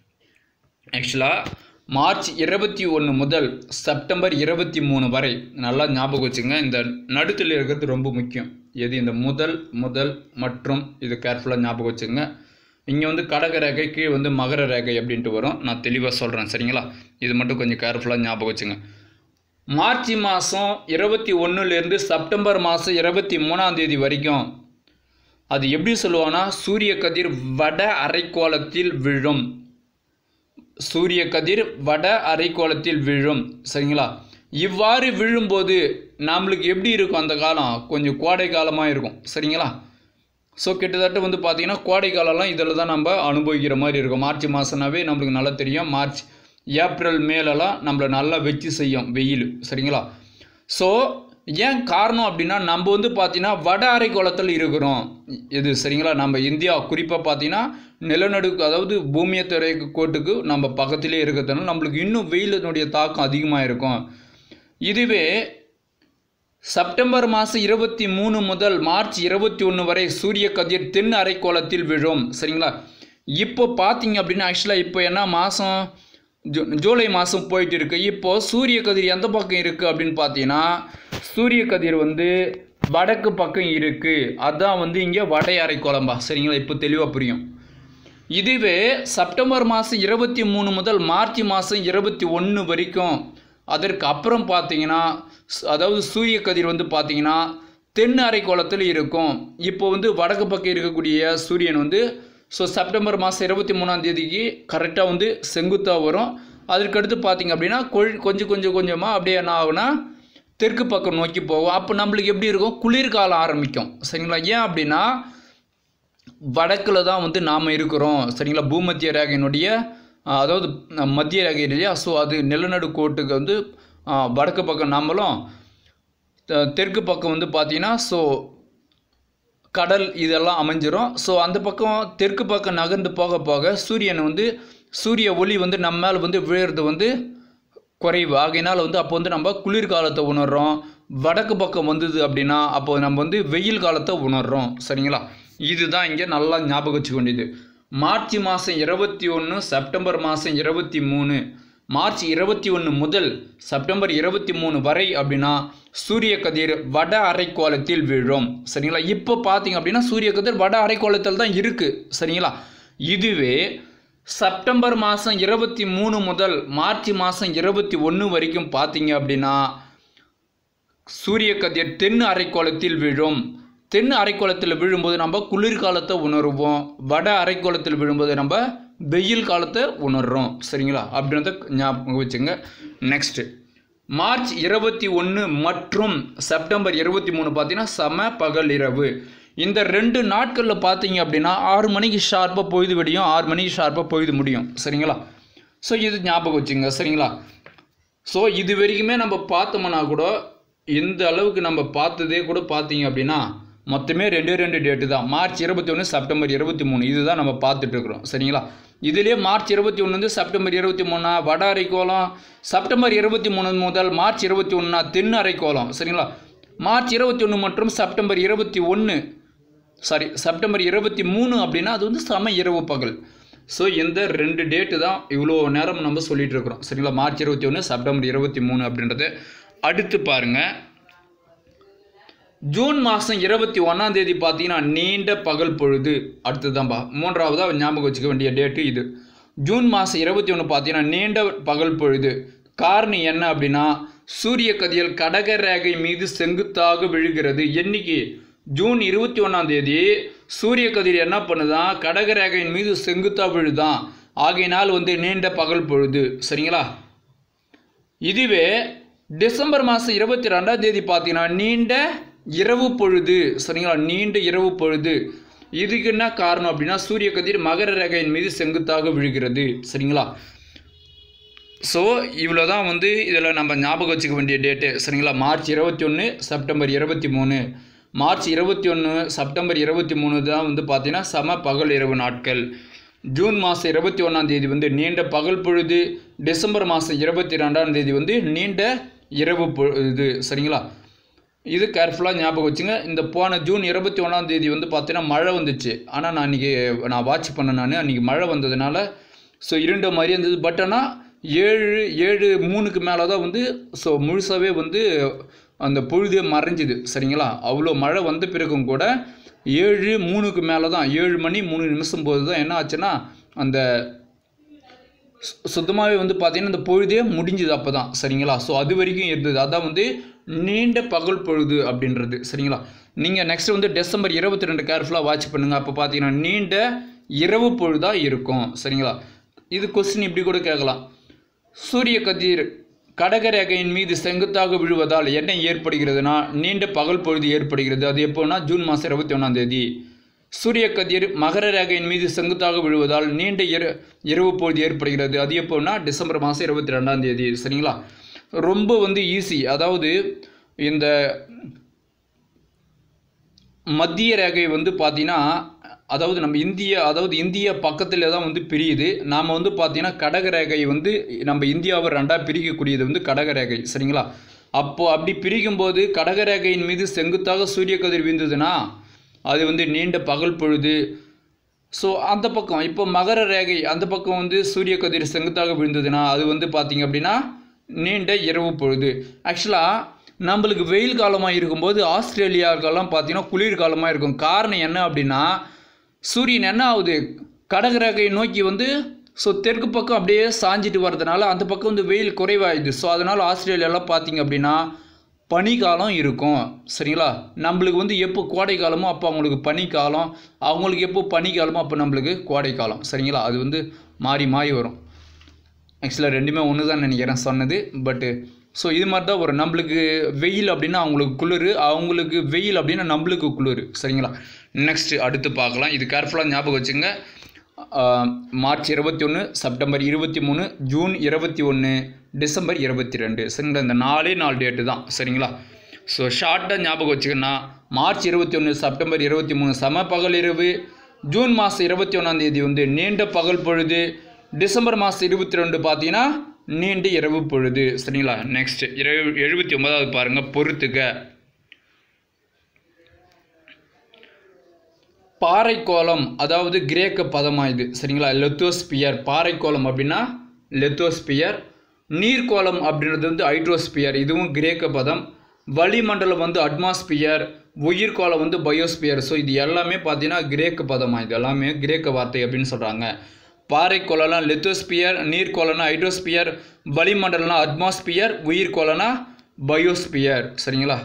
ஆக்சுவலாக மார்ச் இருபத்தி ஒன்று முதல் செப்டம்பர் இருபத்தி மூணு வரை நல்லா ஞாபகம் வச்சுங்க இந்த நடுத்தில் இருக்கிறது ரொம்ப முக்கியம் எது இந்த முதல் முதல் மற்றும் இது கேர்ஃபுல்லாக ஞாபகம் வச்சுங்க இங்கே வந்து கடக ரேகை கீழே வந்து மகர ரேகை அப்படின்ட்டு வரும் நான் தெளிவாக சொல்கிறேன் சரிங்களா இது மட்டும் கொஞ்சம் கேர்ஃபுல்லாக ஞாபகம் வச்சுங்க மார்ச் மாதம் இருபத்தி ஒன்றுலேருந்து செப்டம்பர் மாதம் இருபத்தி மூணாம் தேதி வரைக்கும் அது எப்படி சொல்லுவாங்கன்னா சூரிய கதிர் வட அரைக்கோளத்தில் விழும் சூரிய கதிர் வட அரைக்கோளத்தில் விழும் சரிங்களா இவ்வாறு விழும்போது நம்மளுக்கு எப்படி இருக்கும் அந்த காலம் கொஞ்சம் கோடை காலமாக இருக்கும் சரிங்களா ஸோ கிட்டத்தட்ட வந்து பார்த்தீங்கன்னா கோடை காலம்லாம் இதில் தான் நம்ம அனுபவிக்கிற மாதிரி இருக்கும் மார்ச் மாதம்னாவே நம்மளுக்கு நல்லா தெரியும் மார்ச் ஏப்ரல் மேலெல்லாம் நம்மளை நல்லா வச்சு செய்யும் வெயில் சரிங்களா ஸோ ஏன் காரணம் அப்படின்னா நம்ம வந்து பார்த்தீங்கன்னா வட அரைக்கோளத்தில் இருக்கிறோம் இது சரிங்களா நம்ம இந்தியா குறிப்பாக பார்த்தீங்கன்னா நிலநடுக்கு அதாவது பூமியை துறை கோட்டுக்கு நம்ம பக்கத்திலே இருக்கிறதுனால நம்மளுக்கு இன்னும் வெயிலினுடைய தாக்கம் அதிகமாக இருக்கும் இதுவே செப்டம்பர் மாதம் இருபத்தி மூணு முதல் மார்ச் இருபத்தி ஒன்று வரை சூரிய கதிர் தென் அரைக்கோளத்தில் விழும் சரிங்களா இப்போ பார்த்தீங்க அப்படின்னா ஆக்சுவலாக இப்போ என்ன மாதம் ஜூ ஜூலை மாதம் போயிட்டு இருக்கு இப்போது சூரிய கதிர் எந்த பக்கம் இருக்குது அப்படின்னு பார்த்தீங்கன்னா சூரிய கதிர் வந்து வடக்கு பக்கம் இருக்குது அதான் வந்து இங்கே வடை அரைக்கோளம்பா சரிங்களா இப்போ தெளிவாக புரியும் இதுவே செப்டம்பர் மாதம் இருபத்தி மூணு முதல் மார்ச் மாதம் இருபத்தி ஒன்று வரைக்கும் அதற்கு அப்புறம் பார்த்தீங்கன்னா ஸ்- அதாவது சூரிய கதிர் வந்து பார்த்தீங்கன்னா தென் அரைக்கோளத்தில் இருக்கும் இப்போ வந்து வடக்கு பக்கம் இருக்கக்கூடிய சூரியன் வந்து ஸோ செப்டம்பர் மாதம் இருபத்தி மூணாம் தேதிக்கு கரெக்டாக வந்து செங்குத்தாக வரும் அதற்கடுத்து பார்த்தீங்க அப்படின்னா கொள் கொஞ்சம் கொஞ்சம் கொஞ்சமாக அப்படியே என்ன ஆகுனா தெற்கு பக்கம் நோக்கி போகும் அப்போ நம்மளுக்கு எப்படி இருக்கும் குளிர்காலம் ஆரம்பிக்கும் சரிங்களா ஏன் அப்படின்னா வடக்கில் தான் வந்து நாம் இருக்கிறோம் சரிங்களா பூமத்திய ரேகையினுடைய ஆஹ், அதாவது அஹ், மத்திய ரேகை இல்லையா ஸோ அது நிலநடு கோட்டுக்கு வந்து ஆஹ், வடக்கு பக்கம் நாமளும் த- தெற்கு பக்கம் வந்து பார்த்தீங்கன்னா ஸோ கடல் இதெல்லாம் அமைஞ்சிரும் ஸோ அந்த பக்கம் தெற்கு பக்கம் நகர்ந்து போக போக சூரியன் வந்து சூரிய ஒளி வந்து நம்ம மேலே வந்து விழுறது வந்து குறைவு ஆகையினால் வந்து அப்போ வந்து நம்ம குளிர்காலத்தை உணர்றோம் வடக்கு பக்கம் வந்தது அப்படின்னா அப்போ நம்ம வந்து வெயில் காலத்தை உணர்றோம் சரிங்களா இதுதான் இங்கே நல்லா ஞாபகம் வச்சுக்க வேண்டியது மார்ச் மாதம் இருபத்தி ஒன்று செப்டம்பர் மாதம் இருபத்தி மூணு மார்ச் இருபத்தி ஒன்று முதல் செப்டம்பர் இருபத்தி மூணு வரை அப்படின்னா சூரிய கதிர் வட அரைக்கோளத்தில் விழும் சரிங்களா இப்போ பார்த்தீங்க அப்படின்னா சூரிய கதிர் வட அரைக்கோளத்தில் தான் இருக்குது சரிங்களா இதுவே செப்டம்பர் மாதம் இருபத்தி மூணு முதல் மார்ச் மாதம் இருபத்தி ஒன்று வரைக்கும் பார்த்தீங்க அப்படின்னா சூரிய கதிர் தென் அரைக்கோளத்தில் விழும் தென் அரைக்கோளத்தில் விழும்போது நம்ம குளிர்காலத்தை உணருவோம் வட அரைக்கோளத்தில் விழும்போது நம்ம வெயில் காலத்தை உணர்றோம் சரிங்களா அப்படின்றத ஞாபகம் வச்சுங்க நெக்ஸ்ட்டு மார்ச் இருபத்தி ஒன்று மற்றும் செப்டம்பர் இருபத்தி மூணு பார்த்தீங்கன்னா சம பகல் இரவு இந்த ரெண்டு நாட்களில் பார்த்தீங்க அப்படின்னா ஆறு மணிக்கு ஷார்ப்பாக பொழுது விடியும் ஆறு மணிக்கு ஷார்ப்பாக பொழுது முடியும் சரிங்களா ஸோ இது ஞாபகம் வச்சுங்க சரிங்களா ஸோ இது வரைக்குமே நம்ம பார்த்தோம்னா கூட இந்த அளவுக்கு நம்ம பார்த்ததே கூட பார்த்தீங்க அப்படின்னா மொத்தமே ரெண்டே ரெண்டு டேட்டு தான் மார்ச் இருபத்தி ஒன்று செப்டம்பர் இருபத்தி மூணு இதுதான் நம்ம பார்த்துட்டு இருக்கிறோம் சரிங்களா இதுலேயே மார்ச் இருபத்தி ஒன்றுலேருந்து செப்டம்பர் இருபத்தி மூணா வட அரைக்கோளம் செப்டம்பர் இருபத்தி மூணு முதல் மார்ச் இருபத்தி ஒன்றா தென் அரைக்கோளம் சரிங்களா மார்ச் இருபத்தி ஒன்று மற்றும் செப்டம்பர் இருபத்தி ஒன்று சாரி செப்டம்பர் இருபத்தி மூணு அப்படின்னா அது வந்து சம இரவு பகல் ஸோ இந்த ரெண்டு டேட்டு தான் இவ்வளோ நேரம் நம்ம சொல்லிட்டு இருக்கிறோம் சரிங்களா மார்ச் இருபத்தி ஒன்று செப்டம்பர் இருபத்தி மூணு அப்படின்றது அடுத்து பாருங்க ஜூன் மாதம் இருபத்தி ஒன்றாம் தேதி பார்த்தீங்கன்னா நீண்ட பகல் பொழுது அடுத்ததுதான்பா மூன்றாவதாக ஞாபகம் வச்சுக்க வேண்டிய டேட்டு இது ஜூன் மாதம் இருபத்தி ஒன்று பார்த்தீங்கன்னா நீண்ட பகல் பொழுது காரணம் என்ன அப்படின்னா சூரிய கதியல் கடக ரேகை மீது செங்குத்தாக விழுகிறது என்னைக்கு ஜூன் இருபத்தி ஒன்றாம் தேதி சூரிய கதிர் என்ன பண்ணுதான் கடக ரேகையின் மீது செங்குத்தா விழுதான் ஆகையினால் வந்து நீண்ட பகல் பொழுது சரிங்களா இதுவே டிசம்பர் மாதம் இருபத்தி ரெண்டாம் தேதி பார்த்தீங்கன்னா நீண்ட இரவு பொழுது சரிங்களா நீண்ட இரவு பொழுது இதுக்கு என்ன காரணம் அப்படின்னா சூரிய கதிர் மகர ரேகையின் மீது செங்குத்தாக விழுகிறது சரிங்களா ஸோ இவ்வளோ தான் வந்து இதில் நம்ம ஞாபகம் வச்சுக்க வேண்டிய டேட்டு சரிங்களா மார்ச் இருபத்தி ஒன்று செப்டம்பர் இருபத்தி மூணு மார்ச் இருபத்தி ஒன்று செப்டம்பர் இருபத்தி மூணு தான் வந்து பார்த்தீங்கன்னா சம பகல் இரவு நாட்கள் ஜூன் மாதம் இருபத்தி ஒன்றாம் தேதி வந்து நீண்ட பகல் பொழுது டிசம்பர் மாதம் இருபத்தி ரெண்டாம் தேதி வந்து நீண்ட இரவு பொழுது சரிங்களா இது கேர்ஃபுல்லாக ஞாபகம் வச்சுங்க இந்த போன ஜூன் இருபத்தி ஒன்றாம் தேதி வந்து பார்த்தீங்கன்னா மழை வந்துச்சு ஆனால் நான் அன்றைக்கி நான் வாட்ச் பண்ணேன் நான் அன்றைக்கி மழை வந்ததுனால ஸோ இருண்ட மாதிரி இருந்தது பட் ஆனால் ஏழு ஏழு மூணுக்கு மேலே தான் வந்து ஸோ முழுசாகவே வந்து அந்த பொழுதே மறைஞ்சுது சரிங்களா அவ்வளோ மழை வந்த பிறகும் கூட ஏழு மூணுக்கு மேலே தான் ஏழு மணி மூணு நிமிஷம் போது தான் என்ன ஆச்சுன்னா அந்த சுத்தமாகவே வந்து பார்த்தீங்கன்னா இந்த பொழுதே முடிஞ்சுது அப்போ தான் சரிங்களா ஸோ அது வரைக்கும் இருந்தது அதான் வந்து நீண்ட பகல் பொழுது அப்படின்றது சரிங்களா நீங்கள் நெக்ஸ்ட் வந்து டிசம்பர் இருபத்தி ரெண்டு கேர்ஃபுல்லாக வாட்ச் பண்ணுங்கள் அப்போ பார்த்தீங்கன்னா நீண்ட இரவு பொழுதாக இருக்கும் சரிங்களா இது கொஸ்டின் இப்படி கூட கேட்கலாம் சூரிய கதிர் கடகரேகையின் மீது செங்குத்தாக விழுவதால் என்ன ஏற்படுகிறதுனா நீண்ட பகல் பொழுது ஏற்படுகிறது அது எப்போனா ஜூன் மாதம் இருபத்தி ஒன்றாம் தேதி சூரிய கதிர் மகர ரேகையின் மீது செங்குத்தாக விழுவதால் நீண்ட இர இரவு பொழுது ஏற்படுகிறது அது எப்போனா டிசம்பர் மாதம் இருபத்தி ரெண்டாம் தேதி சரிங்களா ரொம்ப வந்து ஈஸி அதாவது இந்த மத்திய ரேகை வந்து பார்த்தீங்கன்னா அதாவது நம்ம இந்திய அதாவது இந்திய பக்கத்தில் தான் வந்து பிரியுது நாம் வந்து பார்த்தீங்கன்னா கடக ரேகை வந்து நம்ம இந்தியாவை ரெண்டாக பிரிக்கக்கூடியது வந்து கடக ரேகை சரிங்களா அப்போ அப்படி பிரிக்கும்போது கடக ரேகையின் மீது செங்குத்தாக சூரிய கதிர் வீழ்ந்ததுன்னா அது வந்து நீண்ட பகல் பொழுது ஸோ அந்த பக்கம் இப்போ மகர ரேகை அந்த பக்கம் வந்து சூரிய கதிர் செங்குத்தாக விழுந்ததுன்னா அது வந்து பார்த்தீங்க அப்படின்னா நீண்ட இரவு பொழுது ஆக்சுவலாக நம்மளுக்கு வெயில் காலமாக இருக்கும்போது ஆஸ்திரேலியாவுக்கெல்லாம் பார்த்தீங்கன்னா குளிர் காலமாக இருக்கும் காரணம் என்ன அப்படின்னா சூரியன் என்ன ஆகுது கடக ரேகையை நோக்கி வந்து ஸோ தெற்கு பக்கம் அப்படியே சாஞ்சிட்டு வர்றதுனால அந்த பக்கம் வந்து வெயில் குறைவாயிடுது ஸோ அதனால் ஆஸ்திரேலியாலாம் பார்த்தீங்க அப்படின்னா பனிக்காலம் இருக்கும் சரிங்களா நம்மளுக்கு வந்து எப்போ கோடை காலமோ அப்போ அவங்களுக்கு பனிக்காலம் அவங்களுக்கு எப்போ பனிக்காலமோ அப்போ நம்மளுக்கு கோடை காலம் சரிங்களா அது வந்து மாறி மாறி வரும் ஆக்சுவலாக ரெண்டுமே ஒன்று தான் நினைக்கிறேன் சொன்னது பட்டு ஸோ இது மாதிரி தான் ஒரு நம்மளுக்கு வெயில் அப்படின்னா அவங்களுக்கு குளிர் அவங்களுக்கு வெயில் அப்படின்னா நம்மளுக்கு குளிர் சரிங்களா நெக்ஸ்ட் அடுத்து பார்க்கலாம் இது கேர்ஃபுல்லாக ஞாபகம் வச்சுங்க ஆஹ், மார்ச் இருபத்தி ஒன்று செப்டம்பர் இருபத்தி மூணு ஜூன் இருபத்தி ஒன்று டிசம்பர் இருபத்தி ரெண்டு சரிங்களா இந்த நாலே நாலு டேட்டு தான் சரிங்களா ஸோ ஷார்ட்டாக ஞாபகம் வச்சுக்கன்னா மார்ச் இருபத்தி ஒன்று செப்டம்பர் இருபத்தி மூணு சம பகல் இரவு ஜூன் மாதம் இருபத்தி ஒன்றாந்தேதி வந்து நீண்ட பகல் பொழுது டிசம்பர் மாதம் இருபத்தி ரெண்டு பார்த்தீங்கன்னா நீண்ட இரவு பொழுது சரிங்களா நெக்ஸ்ட் இரவு எழுபத்தி ஒன்பதாவது பாருங்கள் பொறுத்துக்க பாறைக்கோளம் அதாவது கிரேக்க பதமா இது சரிங்களா லெத்தோஸ்பியர் பாறைக்கோளம் அப்படின்னா லெத்தோஸ்பியர் நீர்க்கோளம் அப்படின்றது வந்து ஹைட்ரோஸ்பியர் இதுவும் கிரேக்க பதம் வளிமண்டலம் வந்து அட்மாஸ்பியர் உயிர்கோளம் வந்து பயோஸ்பியர் ஸோ இது எல்லாமே பார்த்தீங்கன்னா கிரேக்க பதமா இது எல்லாமே கிரேக்க வார்த்தை அப்படின்னு சொல்கிறாங்க பாறைக்கோளம்லாம் லெத்தோஸ்பியர் நீர்க்கோளம்னா ஹைட்ரோஸ்பியர் வளிமண்டலம்னா அட்மாஸ்பியர் உயிர்கோளம்னா பயோஸ்பியர் சரிங்களா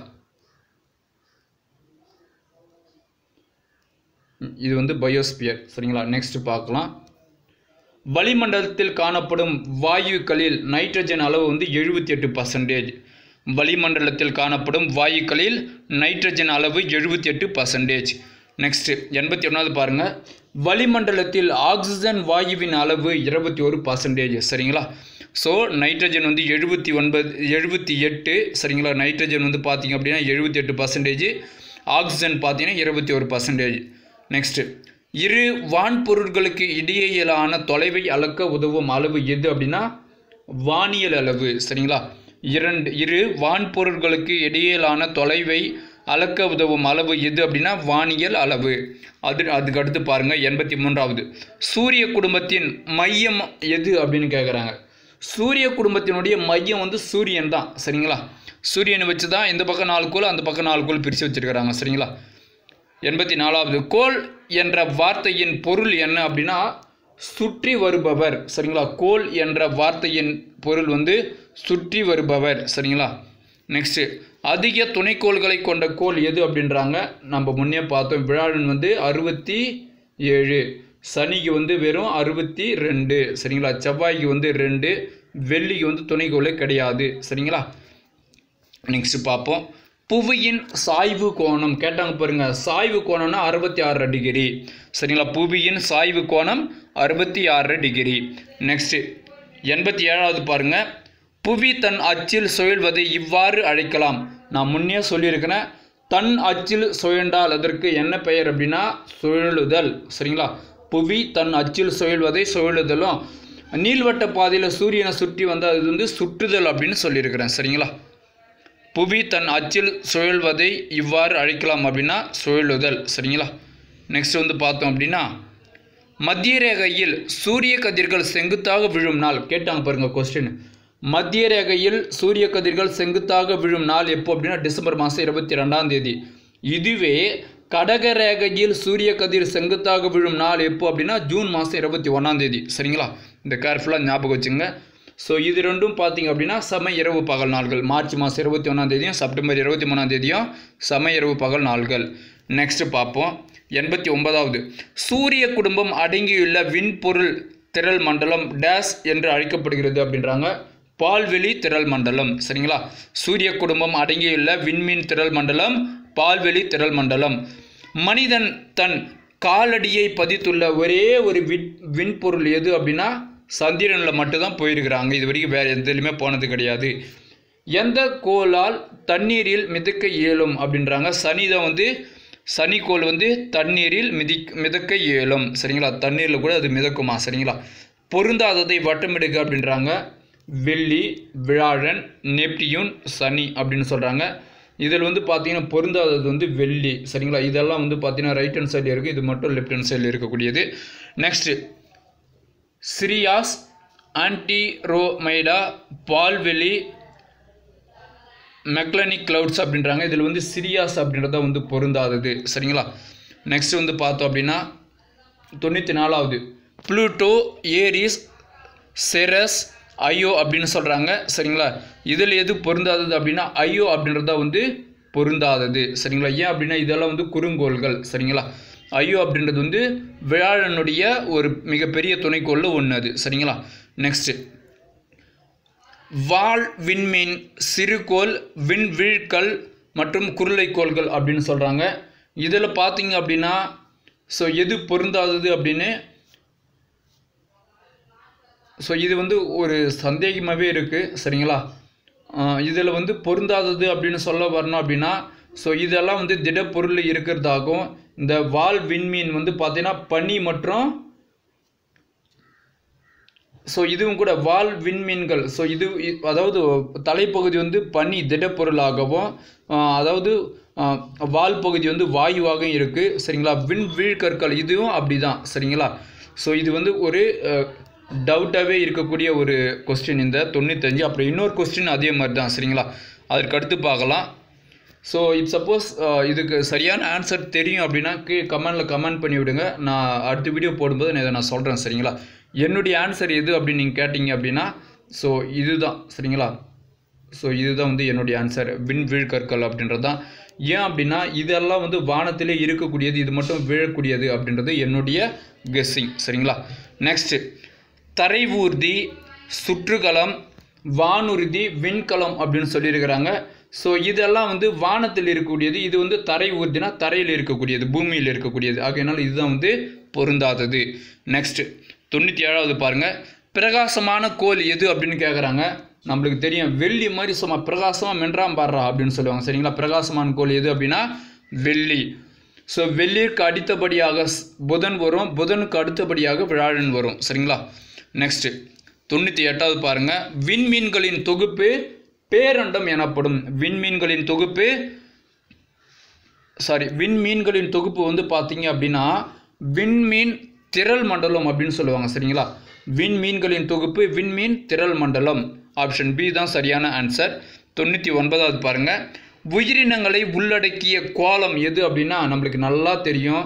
இது வந்து பயோஸ்பியர் சரிங்களா நெக்ஸ்ட் பார்க்கலாம் வளிமண்டலத்தில் காணப்படும் வாயுக்களில் நைட்ரஜன் அளவு வந்து எழுபத்தி எட்டு பர்சன்டேஜ் வளிமண்டலத்தில் காணப்படும் வாயுக்களில் நைட்ரஜன் அளவு எழுபத்தி எட்டு பர்சன்டேஜ் நெக்ஸ்ட் எண்பத்தி ஒன்றாவது பாருங்கள் வளிமண்டலத்தில் ஆக்சிஜன் வாயுவின் அளவு இருபத்தி ஒரு பர்சன்டேஜ் சரிங்களா ஸோ நைட்ரஜன் வந்து எழுபத்தி ஒன்பது எழுபத்தி எட்டு சரிங்களா நைட்ரஜன் வந்து பார்த்தீங்க அப்படின்னா எழுபத்தி எட்டு பர்சன்டேஜ் ஆக்சிஜன் பார்த்தீங்கன்னா இருபத்தி ஒரு பர்சன்டேஜ் நெக்ஸ்ட் இரு வான்பொருட்களுக்கு இடையேயான தொலைவை அளக்க உதவும் அளவு எது அப்படின்னா வானியல் அளவு சரிங்களா இரண்டு இரு வான்பொருட்களுக்கு இடையிலான தொலைவை அளக்க உதவும் அளவு எது அப்படின்னா வானியல் அளவு அது அதுக்கு அடுத்து பாருங்க எண்பத்தி மூன்றாவது சூரிய குடும்பத்தின் மையம் எது அப்படின்னு கேட்குறாங்க சூரிய குடும்பத்தினுடைய மையம் வந்து சூரியன் தான் சரிங்களா சூரியனை வச்சு தான் இந்த பக்கம் நாலு கோள் அந்த பக்கம் நாலு கோள் பிரித்து வச்சிருக்கிறாங்க சரிங்களா எண்பத்தி நாலாவது கோல் என்ற வார்த்தையின் பொருள் என்ன அப்படின்னா சுற்றி வருபவர் சரிங்களா கோல் என்ற வார்த்தையின் பொருள் வந்து சுற்றி வருபவர் சரிங்களா நெக்ஸ்ட்டு அதிக துணைக்கோள்களை கொண்ட கோள் எது அப்படின்றாங்க நம்ம முன்னே பார்த்தோம் விழாடன் வந்து அறுபத்தி ஏழு சனிக்கு வந்து வெறும் அறுபத்தி ரெண்டு சரிங்களா செவ்வாய்க்கு வந்து ரெண்டு வெள்ளிக்கு வந்து துணைக்கோளே கிடையாது சரிங்களா நெக்ஸ்ட் பார்ப்போம் புவியின் சாய்வு கோணம் கேட்டாங்க பாருங்க சாய்வு கோணம்னா அறுபத்தி ஆறு டிகிரி சரிங்களா புவியின் சாய்வு கோணம் அறுபத்தி ஆறு டிகிரி நெக்ஸ்ட் எண்பத்தி ஏழாவது பாருங்க புவி தன் அச்சில் சுழல்வதை இவ்வாறு அழைக்கலாம் நான் முன்னே சொல்லியிருக்கிறேன் தன் அச்சில் சுழன்றால் அதற்கு என்ன பெயர் அப்படின்னா சுழலுதல் சரிங்களா புவி தன் அச்சில் சுழல்வதை சுழலுதலும் நீள்வட்ட பாதையில் சூரியனை சுற்றி வந்தால் அது வந்து சுற்றுதல் அப்படின்னு சொல்லியிருக்கிறேன் சரிங்களா புவி தன் அச்சில் சுழல்வதை இவ்வாறு அழைக்கலாம் அப்படின்னா சுழலுதல் சரிங்களா நெக்ஸ்ட் வந்து பார்த்தோம் அப்படின்னா மத்திய ரேகையில் சூரிய கதிர்கள் செங்குத்தாக விழும் நாள் கேட்டாங்க பாருங்க கொஸ்டின் மத்திய ரேகையில் சூரிய கதிர்கள் செங்குத்தாக விழும் நாள் எப்போ அப்படின்னா டிசம்பர் மாதம் இருபத்தி ரெண்டாம் தேதி இதுவே கடக ரேகையில் சூரிய கதிர் செங்குத்தாக விழும் நாள் எப்போ அப்படின்னா ஜூன் மாதம் இருபத்தி ஒன்றாம் தேதி சரிங்களா இந்த கேர்ஃபுல்லாக ஞாபகம் வச்சுங்க ஸோ இது ரெண்டும் பார்த்தீங்க அப்படின்னா சம இரவு பகல் நாள்கள் மார்ச் மாதம் இருபத்தி ஒன்றாம் தேதியும் செப்டம்பர் இருபத்தி மூணாம் தேதியும் சம இரவு பகல் நாள்கள் நெக்ஸ்ட் பார்ப்போம் எண்பத்தி ஒன்பதாவது சூரிய குடும்பம் அடங்கியுள்ள விண்பொருள் திரள் மண்டலம் டேஸ் என்று அழைக்கப்படுகிறது அப்படின்றாங்க பால்வெளி திரள் மண்டலம் சரிங்களா சூரிய குடும்பம் அடங்கியுள்ள விண்மீன் திரள் மண்டலம் பால்வெளி திரள் மண்டலம் மனிதன் தன் காலடியை பதித்துள்ள ஒரே ஒரு விண் விண்பொருள் எது அப்படின்னா சந்திரனில் மட்டும்தான் போயிருக்கிறாங்க இது வரைக்கும் வேறு எதுலையுமே போனது கிடையாது எந்த கோளால் தண்ணீரில் மிதக்க இயலும் அப்படின்றாங்க சனி தான் வந்து சனிக்கோள் வந்து தண்ணீரில் மிதி மிதக்க இயலும் சரிங்களா தண்ணீரில் கூட அது மிதக்குமா சரிங்களா பொருந்தாததை வட்டமிடுக அப்படின்றாங்க வெள்ளி விழாழன் நெப்டியூன் சனி அப்படின்னு சொல்கிறாங்க இதில் வந்து பார்த்தீங்கன்னா பொருந்தாதது வந்து வெள்ளி சரிங்களா இதெல்லாம் வந்து பார்த்தீங்கன்னா ரைட் ஹேண்ட் சைடில் இருக்குது இது மட்டும் லெஃப்ட் ஹேண்ட் சைடில் இருக்கக்கூடியது நெக்ஸ்ட்டு சிரியாஸ் ஆன்டிரோமைடா பால்வெளி மெக்லனிக் கிளவுட்ஸ் அப்படின்றாங்க இதில் வந்து சிரியாஸ் அப்படின்றத வந்து பொருந்தாதது சரிங்களா நெக்ஸ்ட் வந்து பார்த்தோம் அப்படின்னா தொண்ணூற்றி நாலாவது ப்ளூட்டோ ஏரிஸ் செரஸ் ஐயோ அப்படின்னு சொல்கிறாங்க சரிங்களா இதில் எது பொருந்தாதது அப்படின்னா ஐயோ அப்படின்றத வந்து பொருந்தாதது சரிங்களா ஏன் அப்படின்னா இதெல்லாம் வந்து குறுங்கோள்கள் சரிங்களா ஐயோ அப்படின்றது வந்து வியாழனுடைய ஒரு மிகப்பெரிய துணைக்கோளில் ஒன்று அது சரிங்களா நெக்ஸ்ட்டு வால் விண்மீன் சிறுகோள் விண்வீழ்கல் மற்றும் குருளைக்கோள்கள் அப்படின்னு சொல்கிறாங்க இதில் பார்த்தீங்க அப்படின்னா ஸோ எது பொருந்தாதது அப்படின்னு ஸோ இது வந்து ஒரு சந்தேகமாகவே இருக்குது சரிங்களா இதில் வந்து பொருந்தாதது அப்படின்னு சொல்ல வரணும் அப்படின்னா ஸோ இதெல்லாம் வந்து திடப்பொருள் இருக்கிறதாகும் இந்த வால் விண்மீன் வந்து பார்த்தீங்கன்னா பனி மற்றும் ஸோ இதுவும் கூட வால் விண்மீன்கள் ஸோ இது இ- அதாவது தலைப்பகுதி வந்து பனி திடப்பொருளாகவும் ஆஹ், அதாவது ஆஹ், வால் பகுதி வந்து வாயுவாகவும் இருக்குது சரிங்களா விண் வீழ்கற்கள் இதுவும் அப்படிதான் சரிங்களா ஸோ இது வந்து ஒரு டவுட்டாகவே இருக்கக்கூடிய ஒரு கொஸ்டின் இந்த தொண்ணூத்தஞ்சு அப்புறம் இன்னொரு கொஸ்டின் அதே மாதிரி தான் சரிங்களா அதற்கு அடுத்து பார்க்கலாம் ஸோ இப் சப்போஸ் இதுக்கு சரியான ஆன்சர் தெரியும் அப்படின்னா கீழே கமெண்டில் கமெண்ட் பண்ணி விடுங்க நான் அடுத்த வீடியோ போடும்போது நான் இதை நான் சொல்கிறேன் சரிங்களா என்னுடைய ஆன்சர் எது அப்படின்னு நீங்கள் கேட்டிங்க அப்படின்னா ஸோ இதுதான் சரிங்களா ஸோ இதுதான் வந்து என்னுடைய ஆன்சர் விண் வீழ்கற்கள் அப்படின்றது தான் ஏன் அப்படின்னா இதெல்லாம் வந்து வானத்திலே இருக்கக்கூடியது இது மட்டும் வீழக்கூடியது அப்படின்றது என்னுடைய கெஸ்ஸிங் சரிங்களா நெக்ஸ்ட்டு தரை ஊர்தி சுற்றுகலம் வானுறுதி விண்கலம் அப்படின்னு சொல்லியிருக்கிறாங்க ஸோ இதெல்லாம் வந்து வானத்தில் இருக்கக்கூடியது இது வந்து தரை ஊர்தினா தரையில் இருக்கக்கூடியது பூமியில் இருக்கக்கூடியது ஆகையினால இதுதான் வந்து பொருந்தாதது நெக்ஸ்ட் தொண்ணூற்றி ஏழாவது பாருங்கள் பிரகாசமான கோல் எது அப்படின்னு கேட்குறாங்க நம்மளுக்கு தெரியும் வெள்ளி மாதிரி சும்மா பிரகாசமாக மென்றாம் பாடுறா அப்படின்னு சொல்லுவாங்க சரிங்களா பிரகாசமான கோல் எது அப்படின்னா வெள்ளி ஸோ வெள்ளிற்கு அடுத்தபடியாக ஸ்- புதன் வரும் புதனுக்கு அடுத்தபடியாக வியாழன் வரும் சரிங்களா நெக்ஸ்ட்டு தொண்ணூற்றி எட்டாவது பாருங்க விண்மீன்களின் தொகுப்பு பேரண்டம் எனப்படும் விண்மீன்களின் தொகுப்பு சாரி விண்மீன்களின் தொகுப்பு வந்து பார்த்தீங்க அப்படின்னா விண்மீன் திரள் மண்டலம் அப்படின்னு சொல்லுவாங்க சரிங்களா விண்மீன்களின் தொகுப்பு விண்மீன் திரள் மண்டலம் ஆப்ஷன் பி தான் சரியான ஆன்சர் தொண்ணூற்றி ஒன்பதாவது பாருங்க உயிரினங்களை உள்ளடக்கிய கோலம் எது அப்படின்னா நம்மளுக்கு நல்லா தெரியும்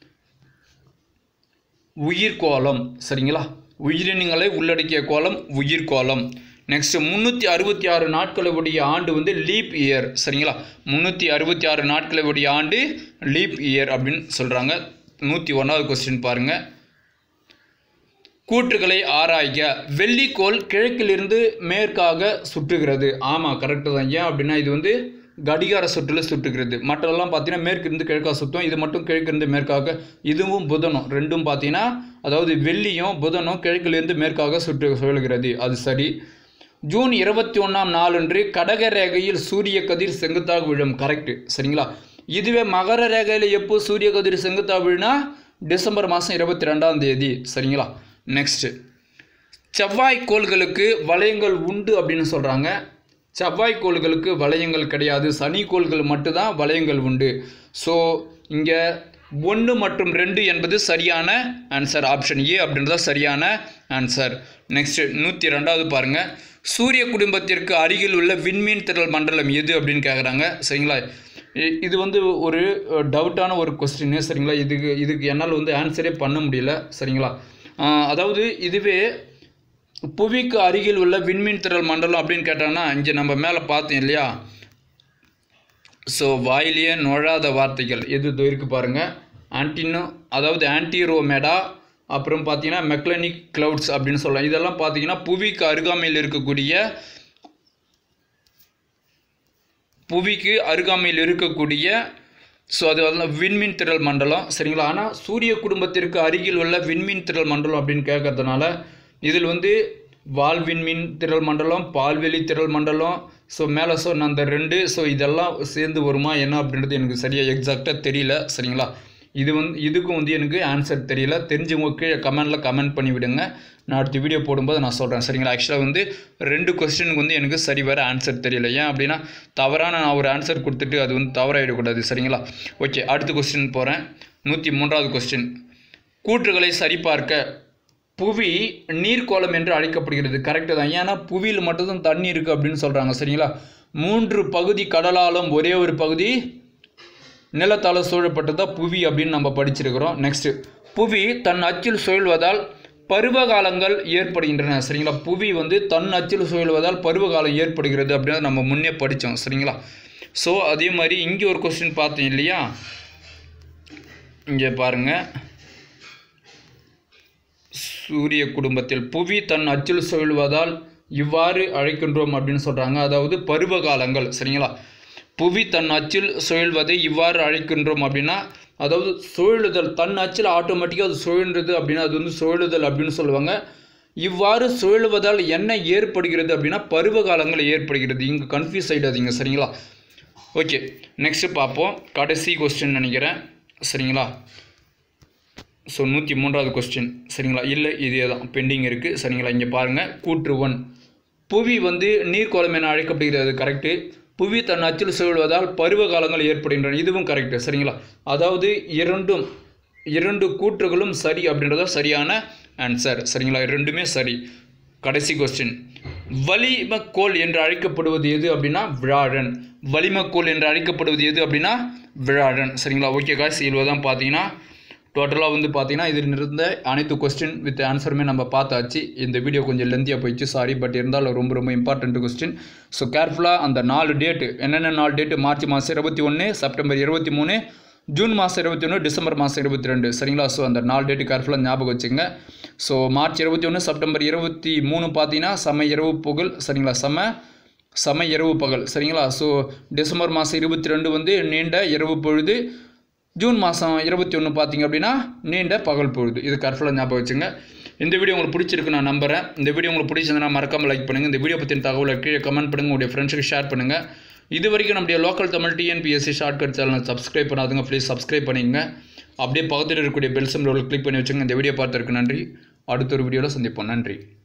உயிர்கோளம் சரிங்களா உயிரினங்களை உள்ளடக்கிய கோலம் உயிர்கோளம் நெக்ஸ்ட் முந்நூற்றி அறுபத்தி ஆறு நாட்களை உடைய ஆண்டு வந்து லீப் இயர் சரிங்களா முந்நூற்றி அறுபத்தி ஆறு நாட்களை உடைய ஆண்டு லீப் இயர் அப்படின்னு சொல்கிறாங்க நூற்றி ஒன்றாவது கொஸ்டின் பாருங்கள் கூற்றுகளை ஆராய்க வெள்ளிக்கோள் கிழக்கிலிருந்து மேற்காக சுற்றுகிறது ஆமாம் கரெக்டு தான் ஏன் அப்படின்னா இது வந்து கடிகார சுற்றுல சுற்றுகிறது மற்றதெல்லாம் பார்த்தீங்கன்னா மேற்கிருந்து கிழக்காக சுற்றும் இது மட்டும் கிழக்கிருந்து மேற்காக இதுவும் புதனும் ரெண்டும் பார்த்தீங்கன்னா அதாவது வெள்ளியும் புதனும் கிழக்கிலிருந்து மேற்காக சுற்று சுழல்கிறது அது சரி ஜூன் இருபத்தி ஒன்றாம் நாளன்று கடக ரேகையில் சூரிய கதிர் செங்குத்தாக விழும் கரெக்டு சரிங்களா இதுவே மகர ரேகையில் எப்போ சூரிய கதிர் செங்குத்தாக விழுனா டிசம்பர் மாதம் இருபத்தி ரெண்டாம் தேதி சரிங்களா நெக்ஸ்ட்டு செவ்வாய் கோள்களுக்கு வளையங்கள் உண்டு அப்படின்னு சொல்கிறாங்க செவ்வாய் கோள்களுக்கு வளையங்கள் கிடையாது சனி கோள்கள் மட்டும்தான் வளையங்கள் உண்டு ஸோ இங்கே ஒன்று மற்றும் ரெண்டு என்பது சரியான ஆன்சர் ஆப்ஷன் ஏ அப்படின்றது சரியான ஆன்சர் நெக்ஸ்ட் நூற்றி ரெண்டாவது பாருங்கள் சூரிய குடும்பத்திற்கு அருகில் உள்ள விண்மீன் திரள் மண்டலம் எது அப்படின்னு கேட்குறாங்க சரிங்களா இ- இது வந்து ஒரு டவுட்டான ஒரு கொஸ்டின் சரிங்களா இதுக்கு இதுக்கு என்னால் வந்து ஆன்சரே பண்ண முடியல சரிங்களா ஆஹ் அதாவது இதுவே புவிக்கு அருகில் உள்ள விண்மீன் திரள் மண்டலம் அப்படின்னு கேட்டாங்கன்னா இங்கே நம்ம மேலே பார்த்தோம் இல்லையா ஸோ வாயிலேயே நுழாத வார்த்தைகள் எது இதோ இருக்கு பாருங்கள் ஆன்டினோ அதாவது ஆன்டிரோமேடா அப்புறம் பார்த்தீங்கன்னா மெக்லனிக் கிளவுட்ஸ் அப்படின்னு சொல்லலாம் இதெல்லாம் பார்த்தீங்கன்னா புவிக்கு அருகாமையில் இருக்கக்கூடிய புவிக்கு அருகாமையில் இருக்கக்கூடிய ஸோ அது வந்து விண்மீன் திரள் மண்டலம் சரிங்களா ஆனால் சூரிய குடும்பத்திற்கு அருகில் உள்ள விண்மீன் திரள் மண்டலம் அப்படின்னு கேட்கறதுனால இதில் வந்து வால் விண்மீன் திரள் மண்டலம் பால்வெளி திரள் மண்டலம் ஸோ மேலே சொன்ன அந்த ரெண்டு ஸோ இதெல்லாம் சேர்ந்து வருமா என்ன அப்படின்றது எனக்கு சரியாக எக்ஸாக்டாக தெரியல சரிங்களா இது வந்து இதுக்கும் வந்து எனக்கு ஆன்சர் தெரியல தெரிஞ்சவங்க கீழே கமெண்டில் கமெண்ட் பண்ணி விடுங்க நான் அடுத்த வீடியோ போடும்போது நான் சொல்கிறேன் சரிங்களா ஆக்சுவலாக வந்து ரெண்டு கொஸ்டினுக்கு வந்து எனக்கு சரி வர ஆன்சர் தெரியல ஏன் அப்படின்னா தவறான நான் ஒரு ஆன்சர் கொடுத்துட்டு அது வந்து தவறாயிடக்கூடாது சரிங்களா ஓகே அடுத்த கொஸ்டின் போகிறேன் நூற்றி மூன்றாவது கொஸ்டின் கூற்றுகளை சரிபார்க்க புவி நீர்க்கோளம் என்று அழைக்கப்படுகிறது கரெக்டு தான் ஏன்னா புவியில் மட்டும்தான் தண்ணி இருக்குது அப்படின்னு சொல்கிறாங்க சரிங்களா மூன்று பகுதி கடலாலும் ஒரே ஒரு பகுதி நிலத்தால் சூழப்பட்டதா புவி அப்படின்னு நம்ம படிச்சிருக்கிறோம் நெக்ஸ்ட் புவி தன் அச்சில் சுழல்வதால் பருவகாலங்கள் ஏற்படுகின்றன சரிங்களா புவி வந்து தன் அச்சில் சுழல்வதால் பருவகாலம் ஏற்படுகிறது அப்படின்னு நம்ம முன்னே படித்தோம் சரிங்களா ஸோ அதே மாதிரி இங்கே ஒரு கொஸ்டின் பார்த்தோம் இல்லையா இங்கே பாருங்கள் சூரிய குடும்பத்தில் புவி தன் அச்சில் சுழல்வதால் இவ்வாறு அழைக்கின்றோம் அப்படின்னு சொல்கிறாங்க அதாவது பருவ காலங்கள் சரிங்களா புவி தன் அச்சில் சுழல்வதை இவ்வாறு அழைக்கின்றோம் அப்படின்னா அதாவது சுழலுதல் தன் அச்சில் ஆட்டோமேட்டிக்காக அது சுழன்றது அப்படின்னா அது வந்து சுழலுதல் அப்படின்னு சொல்லுவாங்க இவ்வாறு சுழலுவதால் என்ன ஏற்படுகிறது அப்படின்னா பருவ காலங்கள் ஏற்படுகிறது இங்கே கன்ஃபியூஸ் ஆகிடாதீங்க சரிங்களா ஓகே நெக்ஸ்ட்டு பார்ப்போம் கடைசி கொஸ்டின் நினைக்கிறேன் சரிங்களா ஸோ நூற்றி மூன்றாவது கொஸ்டின் சரிங்களா இல்லை இதே தான் பெண்டிங் இருக்குது சரிங்களா இங்கே பாருங்கள் கூற்று ஒன் புவி வந்து நீர்க்கோளம் என அழைக்கப்படுகிறது கரெக்டு புவி தன் அச்சில் சுழல்வதால் பருவ காலங்கள் ஏற்படுகின்றன இதுவும் கரெக்டு சரிங்களா அதாவது இரண்டும் இரண்டு கூற்றுகளும் சரி அப்படின்றத சரியான ஆன்சர் சரிங்களா ரெண்டுமே சரி கடைசி கொஸ்டின் வளிமக்கோள் என்று அழைக்கப்படுவது எது அப்படின்னா விழாழன் வளிமக்கோள் என்று அழைக்கப்படுவது எது அப்படின்னா விழாழன் சரிங்களா ஓகே காய்ஸ் இவ்வளோ தான் பார்த்தீங்கன்னா டோட்டலாக வந்து பார்த்தீங்கன்னா இதில் இருந்த அனைத்து கொஸ்டின் வித் ஆன்சருமே நம்ம பார்த்தாச்சு இந்த வீடியோ கொஞ்சம் லெந்தியாக போயிடுச்சு சாரி பட் இருந்தாலும் ரொம்ப ரொம்ப இம்பார்ட்டண்ட் கொஸ்டின் ஸோ கேர்ஃபுல்லாக அந்த நாலு டேட்டு என்னென்ன நாலு டேட்டு மார்ச் மாதம் இருபத்தி ஒன்று செப்டம்பர் இருபத்தி மூணு ஜூன் மாதம் இருபத்தி ஒன்று டிசம்பர் மாதம் இருபத்தி ரெண்டு சரிங்களா ஸோ அந்த நாலு டேட்டு கேர்ஃபுல்லாக ஞாபகம் வச்சுங்க ஸோ மார்ச் இருபத்தி ஒன்று செப்டம்பர் இருபத்தி மூணு பார்த்தீங்கன்னா செம இரவு புகழ் சரிங்களா செம செம இரவு பகல் சரிங்களா ஸோ டிசம்பர் மாதம் இருபத்தி ரெண்டு வந்து நீண்ட இரவு பொழுது ஜூன் மாதம் இருபத்தி ஒன்று பார்த்தீங்க அப்படின்னா நீண்ட பகல் பொழுது இது கரெக்டாக ஞாபகம் வச்சுங்க இந்த வீடியோ உங்களுக்கு பிடிச்சிருக்கு நான் நம்புறேன் இந்த வீடியோ உங்களுக்கு பிடிச்சிருந்தா மறக்காமல் லைக் பண்ணுங்கள் இந்த வீடியோ பற்றின தகவலை கீழே கமெண்ட் பண்ணுங்கள் உங்களுடைய ஃப்ரெண்ட்ஸுக்கு ஷேர் பண்ணுங்கள் இது வரைக்கும் நம்முடைய லோக்கல் தமிழ் டிஎன்பிஎஸ்சி ஷார்ட்கட் சேனலை சப்ஸ்கிரைப் பண்ணாதுங்க ப்ளீஸ் சப்ஸ்கிரைப் பண்ணிக்கங்க அப்படியே பக்கத்தில் இருக்கக்கூடிய பெல் சிம்பிள் கிளிக் பண்ணி வச்சுங்க இந்த வீடியோ பார்த்ததுக்கு நன்றி அடுத்த ஒரு வீடியோவில் சந்திப்போம் நன்றி